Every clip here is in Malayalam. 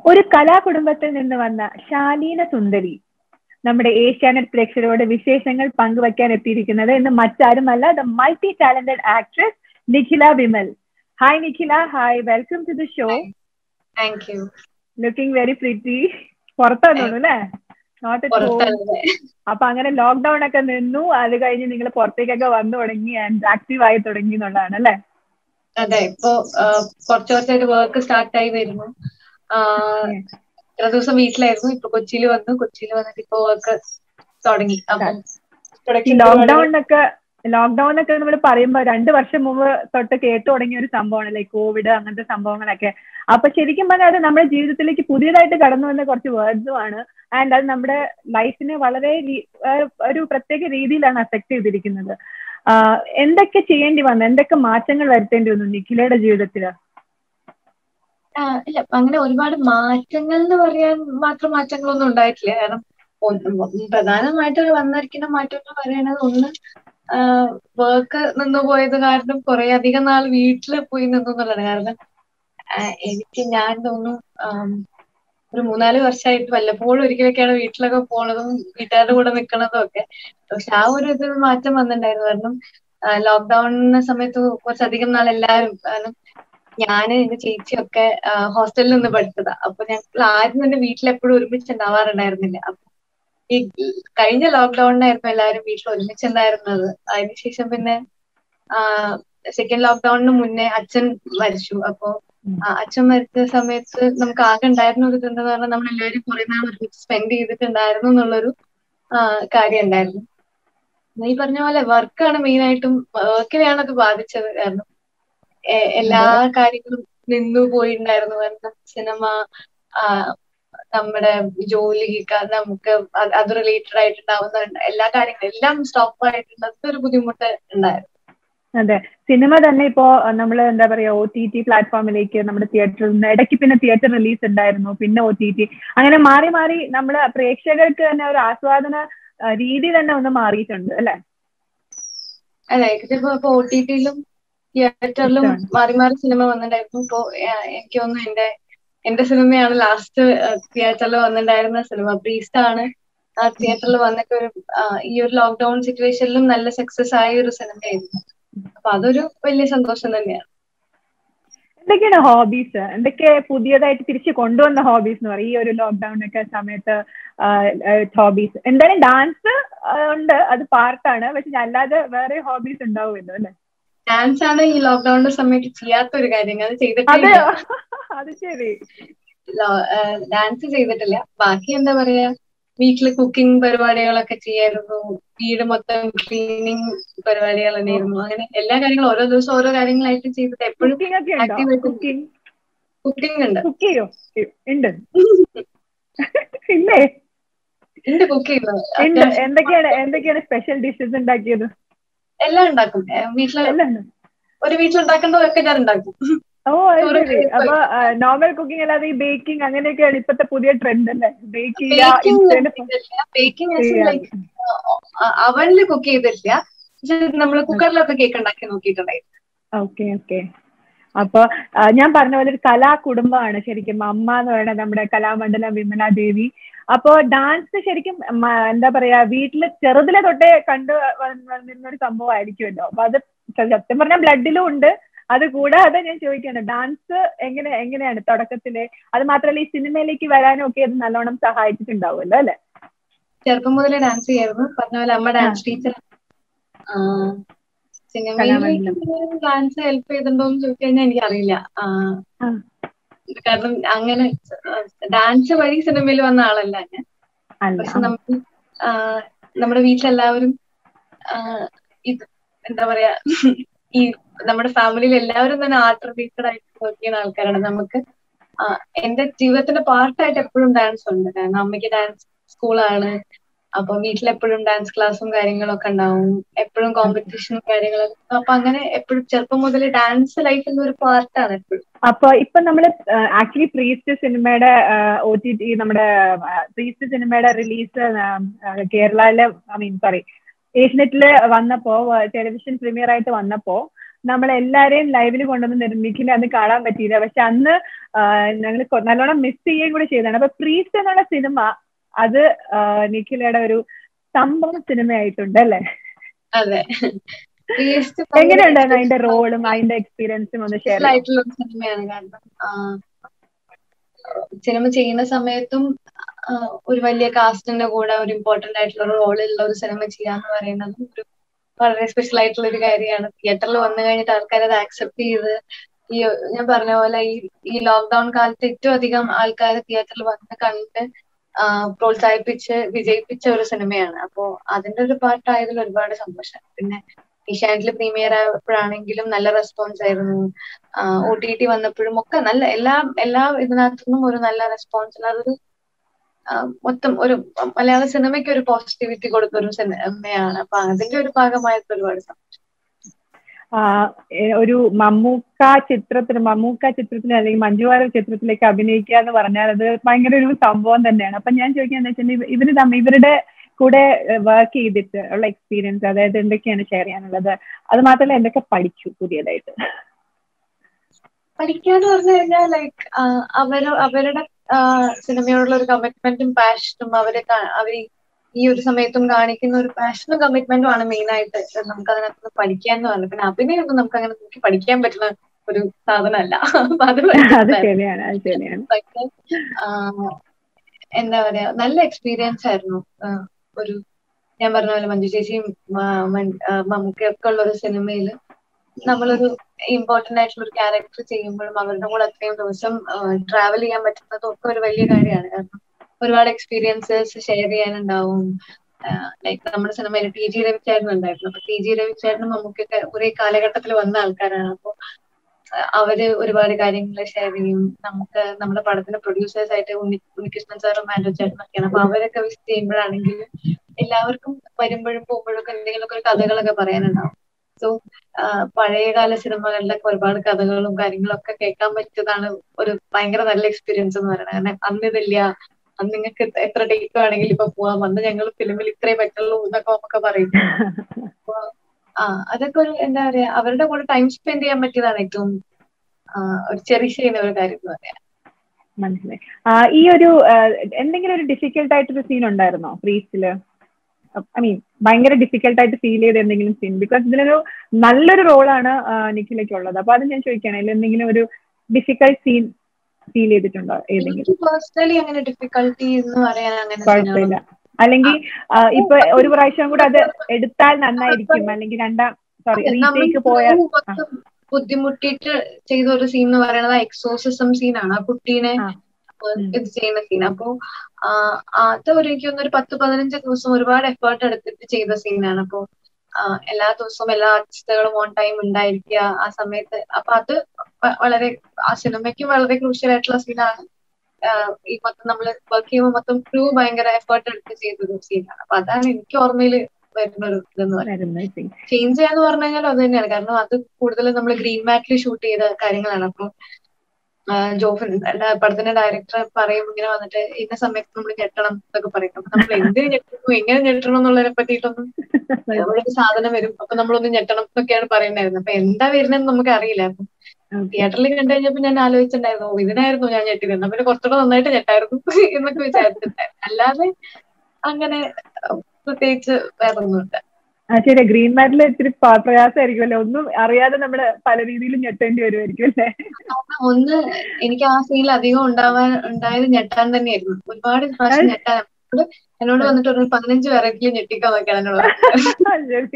ഒരു കലാകുടുംബത്തിൽ നിന്ന് വന്ന ശാലീന സുന്ദരി നമ്മുടെ ഏഷ്യാനെറ്റ് പ്രേക്ഷകരോട് വിശേഷങ്ങൾ പങ്കുവയ്ക്കാൻ എത്തിയിരിക്കുന്നത് ഇന്ന് മറ്റാരുമല്ല the multi talented actress Nikhila Vimal hi Nikhila hi welcome to the show thank you looking very pretty പുറത്താന്ന് തോന്നുന്നു അല്ലേ നോട്ട് അറ്റ് ഹോം പുറത്തല്ലേ അപ്പൊ അങ്ങനെ ലോക്ക്ഡൌൺ ഒക്കെ നിന്നു അത് കഴിഞ്ഞ് നിങ്ങൾ പുറത്തേക്കൊക്കെ വന്നു തുടങ്ങി ആൻഡ് ആക്റ്റീവ് ആയി തുടങ്ങി എന്നുള്ളതാണ് അല്ലേ അതെ ഇപ്പൊ ആ, കുറച്ച് കുറച്ചായിട്ട് വർക്ക് സ്റ്റാർട്ട് ആയി വരുന്നു ആ, ഇത്ര ദിവസം വീട്ടിലായിരുന്നു ഇപ്പൊ കൊച്ചിയിൽ വന്നു കൊച്ചിയിൽ വന്നിട്ട് ഇപ്പൊ വർക്ക് തുടങ്ങി അപ്പം ഈ production ലോക്ക്ഡൌൺ ഒക്കെ ലോക്ക്ഡൌൺ ഒക്കെ നമ്മൾ പറയുമ്പോ രണ്ട് വർഷം മുമ്പ് തൊട്ട് കേട്ടു തുടങ്ങിയ ഒരു സംഭവമാണ് ലൈക്ക് കോവിഡ് അങ്ങനത്തെ സംഭവങ്ങളൊക്കെ അപ്പൊ ശരിക്കും പറഞ്ഞാൽ അത് നമ്മുടെ ജീവിതത്തിലേക്ക് പുതിയതായിട്ട് കടന്നു വന്ന കുറച്ച് വേർഡ്സും ആണ് ആൻഡ് അത് നമ്മുടെ ലൈഫിനെ വളരെ രീ- ഏഹ് ഒരു പ്രത്യേക രീതിയിലാണ് അഫക്ട് ചെയ്തിരിക്കുന്നത് ആഹ് എന്തൊക്കെ ചെയ്യേണ്ടി വന്നു എന്തൊക്കെ മാറ്റങ്ങൾ വരുത്തേണ്ടി വന്നു നിഖിലയുടെ ജീവിതത്തില് ആ, ഇല്ല അങ്ങനെ ഒരുപാട് മാറ്റങ്ങൾ എന്ന് പറയാൻ മാത്രം മാറ്റങ്ങളൊന്നും ഉണ്ടായിട്ടില്ല കാരണം ഒന്ന് പ്രധാനമായിട്ട് വന്നിരിക്കുന്ന മാറ്റം എന്ന് പറയുന്നത് ഒന്ന് വർക്ക് നിന്നു പോയത് കാരണം കുറെ അധികം നാൾ വീട്ടിൽ പോയി നിന്നു എന്നുള്ളതാണ് കാരണം ആ, എനിക്ക് ഞാൻ തോന്നുന്നു ആം, ഒരു മൂന്നാല് വർഷമായിട്ട് വല്ലപ്പോഴും ഒരിക്കലൊക്കെയാണ് വീട്ടിലൊക്കെ പോണതും വീട്ടുകാരുടെ കൂടെ നിൽക്കണതും ഒക്കെ പക്ഷെ ആ ഒരു ഇത് മാറ്റം വന്നിട്ടുണ്ടായിരുന്നു കാരണം ലോക്ക്ഡൌണിന്റെ സമയത്ത് കുറച്ചധികം നാൾ എല്ലാവരും കാരണം ഞാന് എന്റെ ചേച്ചിയൊക്കെ ഹോസ്റ്റലിൽ നിന്ന് പഠിച്ചതാ അപ്പൊ ഞങ്ങൾ ആരും തന്നെ വീട്ടിലെപ്പോഴും ഒരുമിച്ച് ഉണ്ടാവാറുണ്ടായിരുന്നില്ല അപ്പൊ ഈ കഴിഞ്ഞ ലോക്ക്ഡൌണിനായിരുന്നു എല്ലാവരും വീട്ടിൽ ഒരുമിച്ചുണ്ടായിരുന്നത് അതിനുശേഷം പിന്നെ സെക്കൻഡ് ലോക്ക്ഡൌണിന് മുന്നേ അച്ഛൻ മരിച്ചു അപ്പൊ ആ, അച്ഛൻ മരിച്ച സമയത്ത് നമുക്ക് ആകെ ഉണ്ടായിരുന്ന ഒരു ഇതെന്ന് പറഞ്ഞാൽ നമ്മൾ എല്ലാവരും കുറെ നാൾ ഒരുമിച്ച് സ്പെൻഡ് ചെയ്തിട്ടുണ്ടായിരുന്നു എന്നുള്ളൊരു ആ, കാര്യം ഉണ്ടായിരുന്നു ഈ പറഞ്ഞ പോലെ വർക്കാണ് മെയിൻ ആയിട്ടും വർക്കിനെയാണ് അത് ബാധിച്ചത് കാരണം എ- എല്ലാ കാര്യങ്ങളും നിന്നു പോയിട്ടുണ്ടായിരുന്നു കാരണം സിനിമ ആ, നമ്മുടെ ജോലി ക- നമുക്ക് അത് അത് റിലേറ്റഡ് ആയിട്ടുണ്ടാവുന്ന എല്ലാ കാര്യങ്ങളും എല്ലാം സ്റ്റോപ്പ് ആയിട്ടുണ്ട് അതൊരു ബുദ്ധിമുട്ട് ഉണ്ടായിരുന്നു അതെ സിനിമ തന്നെ ഇപ്പോ നമ്മൾ എന്താ പറയാ ഒ ടി ടി പ്ലാറ്റ്ഫോമിലേക്ക് നമ്മുടെ തിയേറ്ററിൽ നിന്ന് ഇടയ്ക്ക് പിന്നെ തിയേറ്റർ റിലീസ് ഉണ്ടായിരുന്നു പിന്നെ ഒ ടി ടി അങ്ങനെ മാറി മാറി നമ്മള് പ്രേക്ഷകർക്ക് തന്നെ ഒരു ആസ്വാദന ആ, രീതി തന്നെ ഒന്ന് മാറിയിട്ടുണ്ട് അല്ലെ അതെ ഇതിപ്പോ ഇപ്പൊ ഒ ടി ടിയിലും തിയേറ്ററിലും ഇഷ്ടമാണ്. മാറി മാറി സിനിമ വന്നിട്ടുണ്ടായിരുന്നു ഇപ്പൊ ആ, എനിക്ക് തോന്നുന്നു എന്റെ എന്റെ സിനിമയാണ് ലാസ്റ്റ് തിയേറ്ററിൽ വന്നിട്ടുണ്ടായിരുന്ന സിനിമ പ്രീസ്റ്റ് ആണ് ആ തിയേറ്ററിൽ വന്നിട്ട് ഒരു ആ, ഈ ഒരു ലോക്ക്ഡൌൺ സിറ്റുവേഷനിലും നല്ല സക്സസ് ആയ ഒരു സിനിമയായിരുന്നു അപ്പൊ അതൊരു വലിയ സന്തോഷം തന്നെയാണ് എന്തൊക്കെയാണ് ഹോബീസ് എന്തൊക്കെ പുതിയതായിട്ട് തിരിച്ചു കൊണ്ടുവന്ന ഹോബീസ് എന്ന് പറയും ഈ ഒരു ലോക്ക്ഡൌൺ ഒക്കെ സമയത്ത് ഹോബീസ് എന്തായാലും ഡാൻസ് ഉണ്ട് അത് പാർട്ടാണ് പക്ഷെ അല്ലാതെ വേറെ ഹോബീസ് ഉണ്ടാവുമല്ലോ അല്ലെ ഡാൻസ് ആണ് ഈ ലോക്ക്ഡൌണിന്റെ സമയത്ത് ചെയ്യാത്ത ഒരു കാര്യം അത് ചെയ്തിട്ടേ അതെയോ അത് ശരി ഡാൻസ് ചെയ്തിട്ടില്ല ബാക്കി എന്താ പറയാ വീട്ടില് കുക്കിംഗ് പരിപാടികളൊക്കെ ചെയ്യായിരുന്നു വീട് മൊത്തം ക്ലീനിങ് പരിപാടികൾ തന്നെയായിരുന്നു അങ്ങനെ എല്ലാ കാര്യങ്ങളും ഓരോ ദിവസം ഓരോ കാര്യങ്ങളായിട്ട് ചെയ്തിട്ട് എപ്പോഴും കുക്കിംഗ് ഒക്കെ ഉണ്ടോ Active ആയിട്ട് കുക്കിംഗ് കുക്കിംഗ് ഉണ്ട് കുക്ക് ചെയ്യോ ഉണ്ട് ഇല്ലേ ഉണ്ട് കുക്ക് ചെയ്യുന്നത് ഉണ്ട് അത്യാവശ്യം എന്തൊക്കെയാണ് എന്തൊക്കെയാണ് സ്പെഷ്യൽ ഡിഷസ് ഉണ്ടാക്കിയത് എല്ലാം ഉണ്ടാക്കും ഏ, വീട്ടില് എല്ലാം ഉണ്ട് ഒരു വീട്ടിലുണ്ടാക്കേണ്ടതൊക്കെ ഞാൻ ഉണ്ടാക്കും ഓ അത് ചോറ് ശരി കറി അപ്പൊ നോർമൽ കുക്കിംഗ് അല്ലാതെ ഈ ബേക്കിംഗ് അങ്ങനെയൊക്കെയാണ് ഇപ്പത്തെ പുതിയ ട്രെൻഡ് അല്ലേ ബേക്ക് ചെയ്യുക ബേക്കിംഗ് ഇൻസ്റ്റന്റ് ബേക്കിംഗ് ലൈക്ക് അവനില് കുക്ക് ചെയ്തിട്ടില്ല പക്ഷെ നമ്മള് കുക്കറിലൊക്കെ കേക്ക് ഉണ്ടാക്കി നോക്കിയിട്ടുണ്ടായിരുന്നു ഓക്കെ ഓക്കെ അപ്പൊ ആ, ഞാൻ പറഞ്ഞ പോലെ ഒരു കലാ കുടുംബമാണ് ശരിക്കും അമ്മ എന്ന് പറയുന്നത് നമ്മുടെ കലാമണ്ഡലം വിമല ദേവി അപ്പോ ഡാൻസ് ശരിക്കും മ, എന്താ പറയാ വീട്ടില് ചെറുതിലെ തൊട്ടേ കണ്ടു വന്നിരുന്ന ഒരു സംഭവമായിരിക്കുമല്ലോ അപ്പൊ അത് സത്യം പറഞ്ഞാൽ ബ്ലഡിലും ഉണ്ട് അത് കൂടാതെ ഞാൻ ചോദിക്കാണ് ഡാൻസ് എങ്ങനെ എങ്ങനെയാണ് തുടക്കത്തില് അത് മാത്രമല്ല ഈ സിനിമയിലേക്ക് വരാനും ഒക്കെ അത് നല്ലോണം സഹായിച്ചിട്ടുണ്ടാവുമല്ലോ അല്ലെ ചെറുപ്പം മുതലേ ഡാൻസ് ചെയ്യായിരുന്നു പറഞ്ഞ പോലെ അമ്മ ഡാൻസ് ടീച്ചർ സിനിമയിലേക്ക് ഡാൻസ് ഹെൽപ്പ് ചെയ്തിട്ടുണ്ടോന്ന് ചോദിച്ചു കഴിഞ്ഞാൽ എനിക്കറിയില്ല ആ, ആ. കാരണം അങ്ങനെ ഡാൻസ് വഴി സിനിമയിൽ വന്ന ആളല്ല ഞാൻ അല്ല പക്ഷെ നമുക്ക് ആ, നമ്മുടെ വീട്ടിലെല്ലാവരും ആ, ഇത് എന്താ പറയാ ഈ നമ്മുടെ ഫാമിലിയിൽ എല്ലാവരും തന്നെ ആർട്ട് റിലേറ്റഡ് ആയിട്ട് വർക്ക് ചെയ്യുന്ന ആൾക്കാരാണ് നമുക്ക് ആ, എന്റെ ജീവിതത്തിന്റെ പാർട്ടായിട്ട് എപ്പോഴും ഡാൻസ് ഉണ്ട് കാരണം അമ്മയ്ക്ക് ഡാൻസ് സ്കൂളാണ് അപ്പൊ വീട്ടിലെപ്പോഴും ഡാൻസ് ക്ലാസ്സും കാര്യങ്ങളൊക്കെ ഉണ്ടാവും എപ്പോഴും കോമ്പറ്റീഷനും കാര്യങ്ങളൊക്കെ അപ്പൊ അങ്ങനെ എപ്പോഴും ചെറുപ്പം മുതൽ ഡാൻസ് ലൈഫിന്റെ ഒരു പാർട്ടാണ് എപ്പോഴും അപ്പൊ ഇപ്പൊ നമ്മള് ആക്ച്വലി പ്രീസ്റ്റ് സിനിമയുടെ ഒ ടി ടി നമ്മുടെ പ്രീസ്റ്റ് സിനിമയുടെ റിലീസ് കേരളയില് ഐ മീൻ സോറി ഏഷ്യനെറ്റില് വന്നപ്പോ ടെലിവിഷൻ പ്രീമിയർ ആയിട്ട് വന്നപ്പോ നമ്മളെല്ലാരെയും ലൈവിൽ കൊണ്ടുവന്ന് നിർമ്മിക്കില്ല അന്ന് കാണാൻ പറ്റിയില്ല പക്ഷെ അന്ന് ഞങ്ങൾ നല്ലോണം മിസ് ചെയ്യുകയും കൂടെ ചെയ്തതാണ് അപ്പൊ പ്രീസ്റ്റ് എന്നുള്ള സിനിമ അത് നിഖിലയുടെ ഒരു സംഭവം സിനിമയായിട്ടുണ്ട് അല്ലേ അതെ എങ്ങനെയുണ്ടായിരുന്നു അതിന്റെ റോളും അതിന്റെ എക്സ്പീരിയൻസും ഒന്ന് ഷെയർ ആയിട്ടുള്ള ഒരു സിനിമയാണ് കാരണം സിനിമ ചെയ്യുന്ന സമയത്തും ഒരു വലിയ കാസ്റ്റിന്റെ കൂടെ ഒരു ഇമ്പോർട്ടന്റ് ആയിട്ടുള്ള റോളുള്ള ഒരു സിനിമ ചെയ്യാന്ന് പറയുന്നത് ഒരു വളരെ സ്പെഷ്യൽ ആയിട്ടുള്ള ഒരു കാര്യമാണ് തിയേറ്ററിൽ വന്നു കഴിഞ്ഞിട്ട് ആൾക്കാർ അത് ആക്സെപ്റ്റ് ചെയ്ത് ഈ ഞാൻ പറഞ്ഞ പോലെ ഈ ഈ ലോക്ക്ഡൌൺ കാലത്ത് ഏറ്റവും അധികം ആൾക്കാർ തിയേറ്ററിൽ വന്ന് കണ്ട് പ്രോത്സാഹിപ്പിച്ച് വിജയിപ്പിച്ച ഒരു സിനിമയാണ് അപ്പോ അതിന്റെ ഒരു പാർട്ടായതിൽ ഒരുപാട് സന്തോഷം പിന്നെ ഏഷ്യാനെറ്റിൽ പ്രീമിയർ ആയപ്പോഴാണെങ്കിലും നല്ല റെസ്പോൺസ് ആയിരുന്നു ഒ ടി ടി വന്നപ്പോഴും ഒക്കെ നല്ല എല്ലാ എല്ലാ ഇതിനകത്തുനിന്നും ഒരു നല്ല റെസ്പോൺസ് അതൊരു മൊത്തം ഒരു മലയാള സിനിമയ്ക്ക് ഒരു പോസിറ്റിവിറ്റി കൊടുത്ത ഒരു സിനിമയാണ് അപ്പൊ അതിന്റെ ഒരു ഭാഗമായിട്ട് ഒരുപാട് സന്തോഷം ഒരു മമ്മൂക്ക ചിത്രത്തിന് മമ്മൂക്ക ചിത്രത്തിന് അല്ലെങ്കിൽ മഞ്ജുവാരൽ ചിത്രത്തിലേക്ക് അഭിനയിക്കുക എന്ന് പറഞ്ഞാൽ അത് ഭയങ്കര ഒരു സംഭവം തന്നെയാണ് അപ്പൊ ഞാൻ ചോദിക്കുക എന്താ വെച്ചാൽ ഇവര് തമ്മിൽ ഇവരുടെ കൂടെ വർക്ക് ചെയ്തിട്ട് ഉള്ള എക്സ്പീരിയൻസ് അതായത് എന്തൊക്കെയാണ് ഷെയർ ചെയ്യാനുള്ളത് അത് മാത്രമല്ല എന്തൊക്കെ പഠിച്ചു പുതിയതായിട്ട് പഠിക്കാന്ന് പറഞ്ഞു കഴിഞ്ഞാൽ ലൈക്ക് അവര് അവരുടെ സിനിമയോടുള്ള ഒരു കമ്മിറ്റ്മെന്റും പാഷനും അവരെ അവർ ഈ ഒരു സമയത്തും കാണിക്കുന്ന ഒരു പാഷനും കമ്മിറ്റ്മെന്റും ആണ് മെയിൻ ആയിട്ട് നമുക്ക് അതിനകത്ത് പഠിക്കാന്ന് പറഞ്ഞു പിന്നെ അഭിനയൊന്നും നമുക്ക് അങ്ങനെ നോക്കി പഠിക്കാൻ പറ്റുന്ന ഒരു സാധനമല്ല അപ്പൊ അത് പക്ഷെ എന്താ പറയാ നല്ല എക്സ്പീരിയൻസ് ആയിരുന്നു ഒരു ഞാൻ പറഞ്ഞ പോലെ മഞ്ജു ചേച്ചിയും മമ്മൂക്കയൊക്കെ ഉള്ള ഒരു സിനിമയിൽ നമ്മളൊരു ഇമ്പോർട്ടന്റ് ആയിട്ടുള്ള ഒരു ക്യാരക്ടർ ചെയ്യുമ്പോഴും അവരുടെ കൂടെ അത്രയും ദിവസം ട്രാവൽ ചെയ്യാൻ പറ്റുന്നതും ഒക്കെ ഒരു വലിയ കാര്യമാണ് കാരണം ഒരുപാട് എക്സ്പീരിയൻസസ് ഷെയർ ചെയ്യാനുണ്ടാവും ലൈക്ക് നമ്മുടെ സിനിമയിൽ ടി ജി രവിചേട്ടൻ ഉണ്ടായിരുന്നു അപ്പൊ ടി ജി രവിചേട്ടനും നമുക്കൊക്കെ ഒരേ കാലഘട്ടത്തിൽ വന്ന ആൾക്കാരാണ് അപ്പൊ അവര് ഒരുപാട് കാര്യങ്ങൾ ഷെയർ ചെയ്യും നമുക്ക് നമ്മുടെ പടത്തിന്റെ പ്രൊഡ്യൂസേഴ്സ് ആയിട്ട് ഉണ്ണി ഉണ്ണികൃഷ്ണൻ സാറും മാൻഡോ ചേട്ടനൊക്കെയാണ് അപ്പൊ അവരൊക്കെ വിസിറ്റ് ചെയ്യുമ്പോഴാണെങ്കിൽ എല്ലാവർക്കും വരുമ്പോഴും പോകുമ്പോഴും ഒക്കെ എന്തെങ്കിലുമൊക്കെ കഥകളൊക്കെ പറയാനുണ്ടാവും സോ പഴയകാല സിനിമകളിലൊക്കെ ഒരുപാട് കഥകളും കാര്യങ്ങളും ഒക്കെ കേൾക്കാൻ പറ്റിയതാണ് ഒരു ഭയങ്കര നല്ല എക്സ്പീരിയൻസ് എന്ന് പറയുന്നത് കാരണം അന്ന് ഇതില്ല അന്ന് നിങ്ങൾക്ക് എത്ര ഡേറ്റ് വേണമെങ്കിലും ഇപ്പൊ പോവാം അന്ന് ഞങ്ങൾ ഫിലിമിൽ ഇത്രേ പറ്റുള്ളൂ എന്നൊക്കെ നമുക്ക് പറയും അപ്പൊ ആ അതൊക്കെ ഒരു എന്താ പറയാ അവരുടെ കൂടെ ടൈം സ്പെൻഡ് ചെയ്യാൻ പറ്റിയതാണ് ഏറ്റവും ഒരു ചെറിയ ചെയ്യുന്ന ഒരു കാര്യം എന്ന് പറയാം മനസ്സിലായി ഈ ഒരു എന്തെങ്കിലും ഒരു ഡിഫിക്കൽട്ട് ആയിട്ടൊരു സീൻ ഉണ്ടായിരുന്നോ ഫ്രീസില് ഐ മീൻ ഭയങ്കര ഡിഫിക്കൽട്ട് ആയിട്ട് ഫീൽ ചെയ്ത എന്തെങ്കിലും സീൻ ബിക്കോസ് ഇതിലൊരു നല്ലൊരു റോളാണ് നിഖിലേക്ക് ഉള്ളത് അപ്പൊ അത് ഞാൻ ചോദിക്കുകയാണെങ്കിൽ എന്തെങ്കിലും ഒരു ഡിഫിക്കൽട്ട് സീൻ ഫീൽ ചെയ്തിട്ടുണ്ടോ ഏതെങ്കിലും പേഴ്സണലി അങ്ങനെ ഡിഫിക്കൽട്ടി എന്ന് പറയാൻ അങ്ങനെ കുഴപ്പമില്ല അല്ലെങ്കിൽ ഇപ്പൊ ഒരു പ്രാവശ്യം കൂടെ അത് എടുത്താൽ നന്നായിരിക്കും അല്ലെങ്കിൽ രണ്ടാം സോറി റീടേക്ക് പോയാൽ ബുദ്ധിമുട്ടിയിട്ട് ചെയ്ത ഒരു സീൻ എന്ന് പറയുന്നത് എക്സോസിസം സീനാണ് ആ കുട്ടീനെ ഇത് ചെയ്യുന്ന സീൻ അപ്പോ അത് ഒരു എനിക്ക് ഒരു പത്ത് പതിനഞ്ച് ദിവസം ഒരുപാട് എഫേർട്ട് എടുത്തിട്ട് ചെയ്ത സീനാണ് അപ്പോ എല്ലാ ദിവസവും എല്ലാ ആർട്ടിസ്റ്റുകളും ഓൺ ടൈം ഉണ്ടായിരിക്കുക ആ സമയത്ത് അപ്പൊ അത് വളരെ ആ സിനിമയ്ക്ക് വളരെ ക്രൂഷ്യൽ ആയിട്ടുള്ള സീനാണ് ഈ മൊത്തം നമ്മൾ വർക്ക് ചെയ്യുമ്പോൾ മൊത്തം ക്രൂ ഭയങ്കര എഫേർട്ട് എടുത്ത് ചെയ്തൊരു സീനാണ് അപ്പൊ അതാണ് എനിക്ക് ഓർമ്മയിൽ വരുന്ന ഒരു ഇതെന്ന് പറയുന്നത് ചേഞ്ച് ചെയ്യാന്ന് പറഞ്ഞു കഴിഞ്ഞാൽ അത് തന്നെയാണ് കാരണം അത് കൂടുതലും നമ്മൾ ഗ്രീൻ മാറ്റിൽ ഷൂട്ട് ചെയ്ത കാര്യങ്ങളാണ് അപ്പൊ ജോഫിൻ പടത്തിന്റെ ഡയറക്ടർ പറയും ഇങ്ങനെ വന്നിട്ട് ഇന്ന സമയത്ത് നമ്മൾ ഞെട്ടണം എന്നൊക്കെ പറയും അപ്പൊ നമ്മൾ എന്തിനു ഞെട്ടണം എങ്ങനെ ഞെട്ടണം എന്നുള്ളതിനെ പറ്റിയിട്ടൊന്നും ഒരു സാധനം വരും അപ്പൊ നമ്മളൊന്ന് ഞെട്ടണം എന്നൊക്കെയാണ് പറയുണ്ടായിരുന്നത് അപ്പൊ എന്താ വരുന്നതെന്ന് നമുക്ക് അറിയില്ല അപ്പൊ തിയേറ്ററിൽ കണ്ടു കഴിഞ്ഞപ്പോ ഞാൻ ആലോചിച്ചിട്ടുണ്ടായിരുന്നു ഓ ഇതിനായിരുന്നു ഞാൻ ഞെട്ടിയത് എന്നാ പിന്നെ കുറച്ചുകൂടെ നന്നായിട്ട് ഞെട്ടായിരുന്നു എന്നൊക്കെ വിചാരിച്ചിട്ടുണ്ടായിരുന്നു അല്ലാതെ അങ്ങനെ പ്രത്യേകിച്ച് വേറെ ഒന്നുമില്ല ആ ശരി ഗ്രീൻ മാറ്റിൽ ഇത്തിരി പ്രയാസമായിരിക്കുമല്ലോ ഒന്നും അറിയാതെ നമ്മള് പല രീതിയിലും ഞെട്ടേണ്ടി വരുമായിരിക്കും അല്ലേ ഒന്ന് എനിക്ക് ആ സീനിൽ അധികം ഉണ്ടാവാൻ ഉണ്ടായത് ഞെട്ടാൻ തന്നെയായിരുന്നു ഒരുപാട് പ്രാവശ്യം ഞെട്ടാൻ എന്നോട് വന്നിട്ട് ഒരു പതിനഞ്ച് വെറൈറ്റിയിൽ ഞെട്ടിക്കോ നോക്കിയാണ് എന്നോട്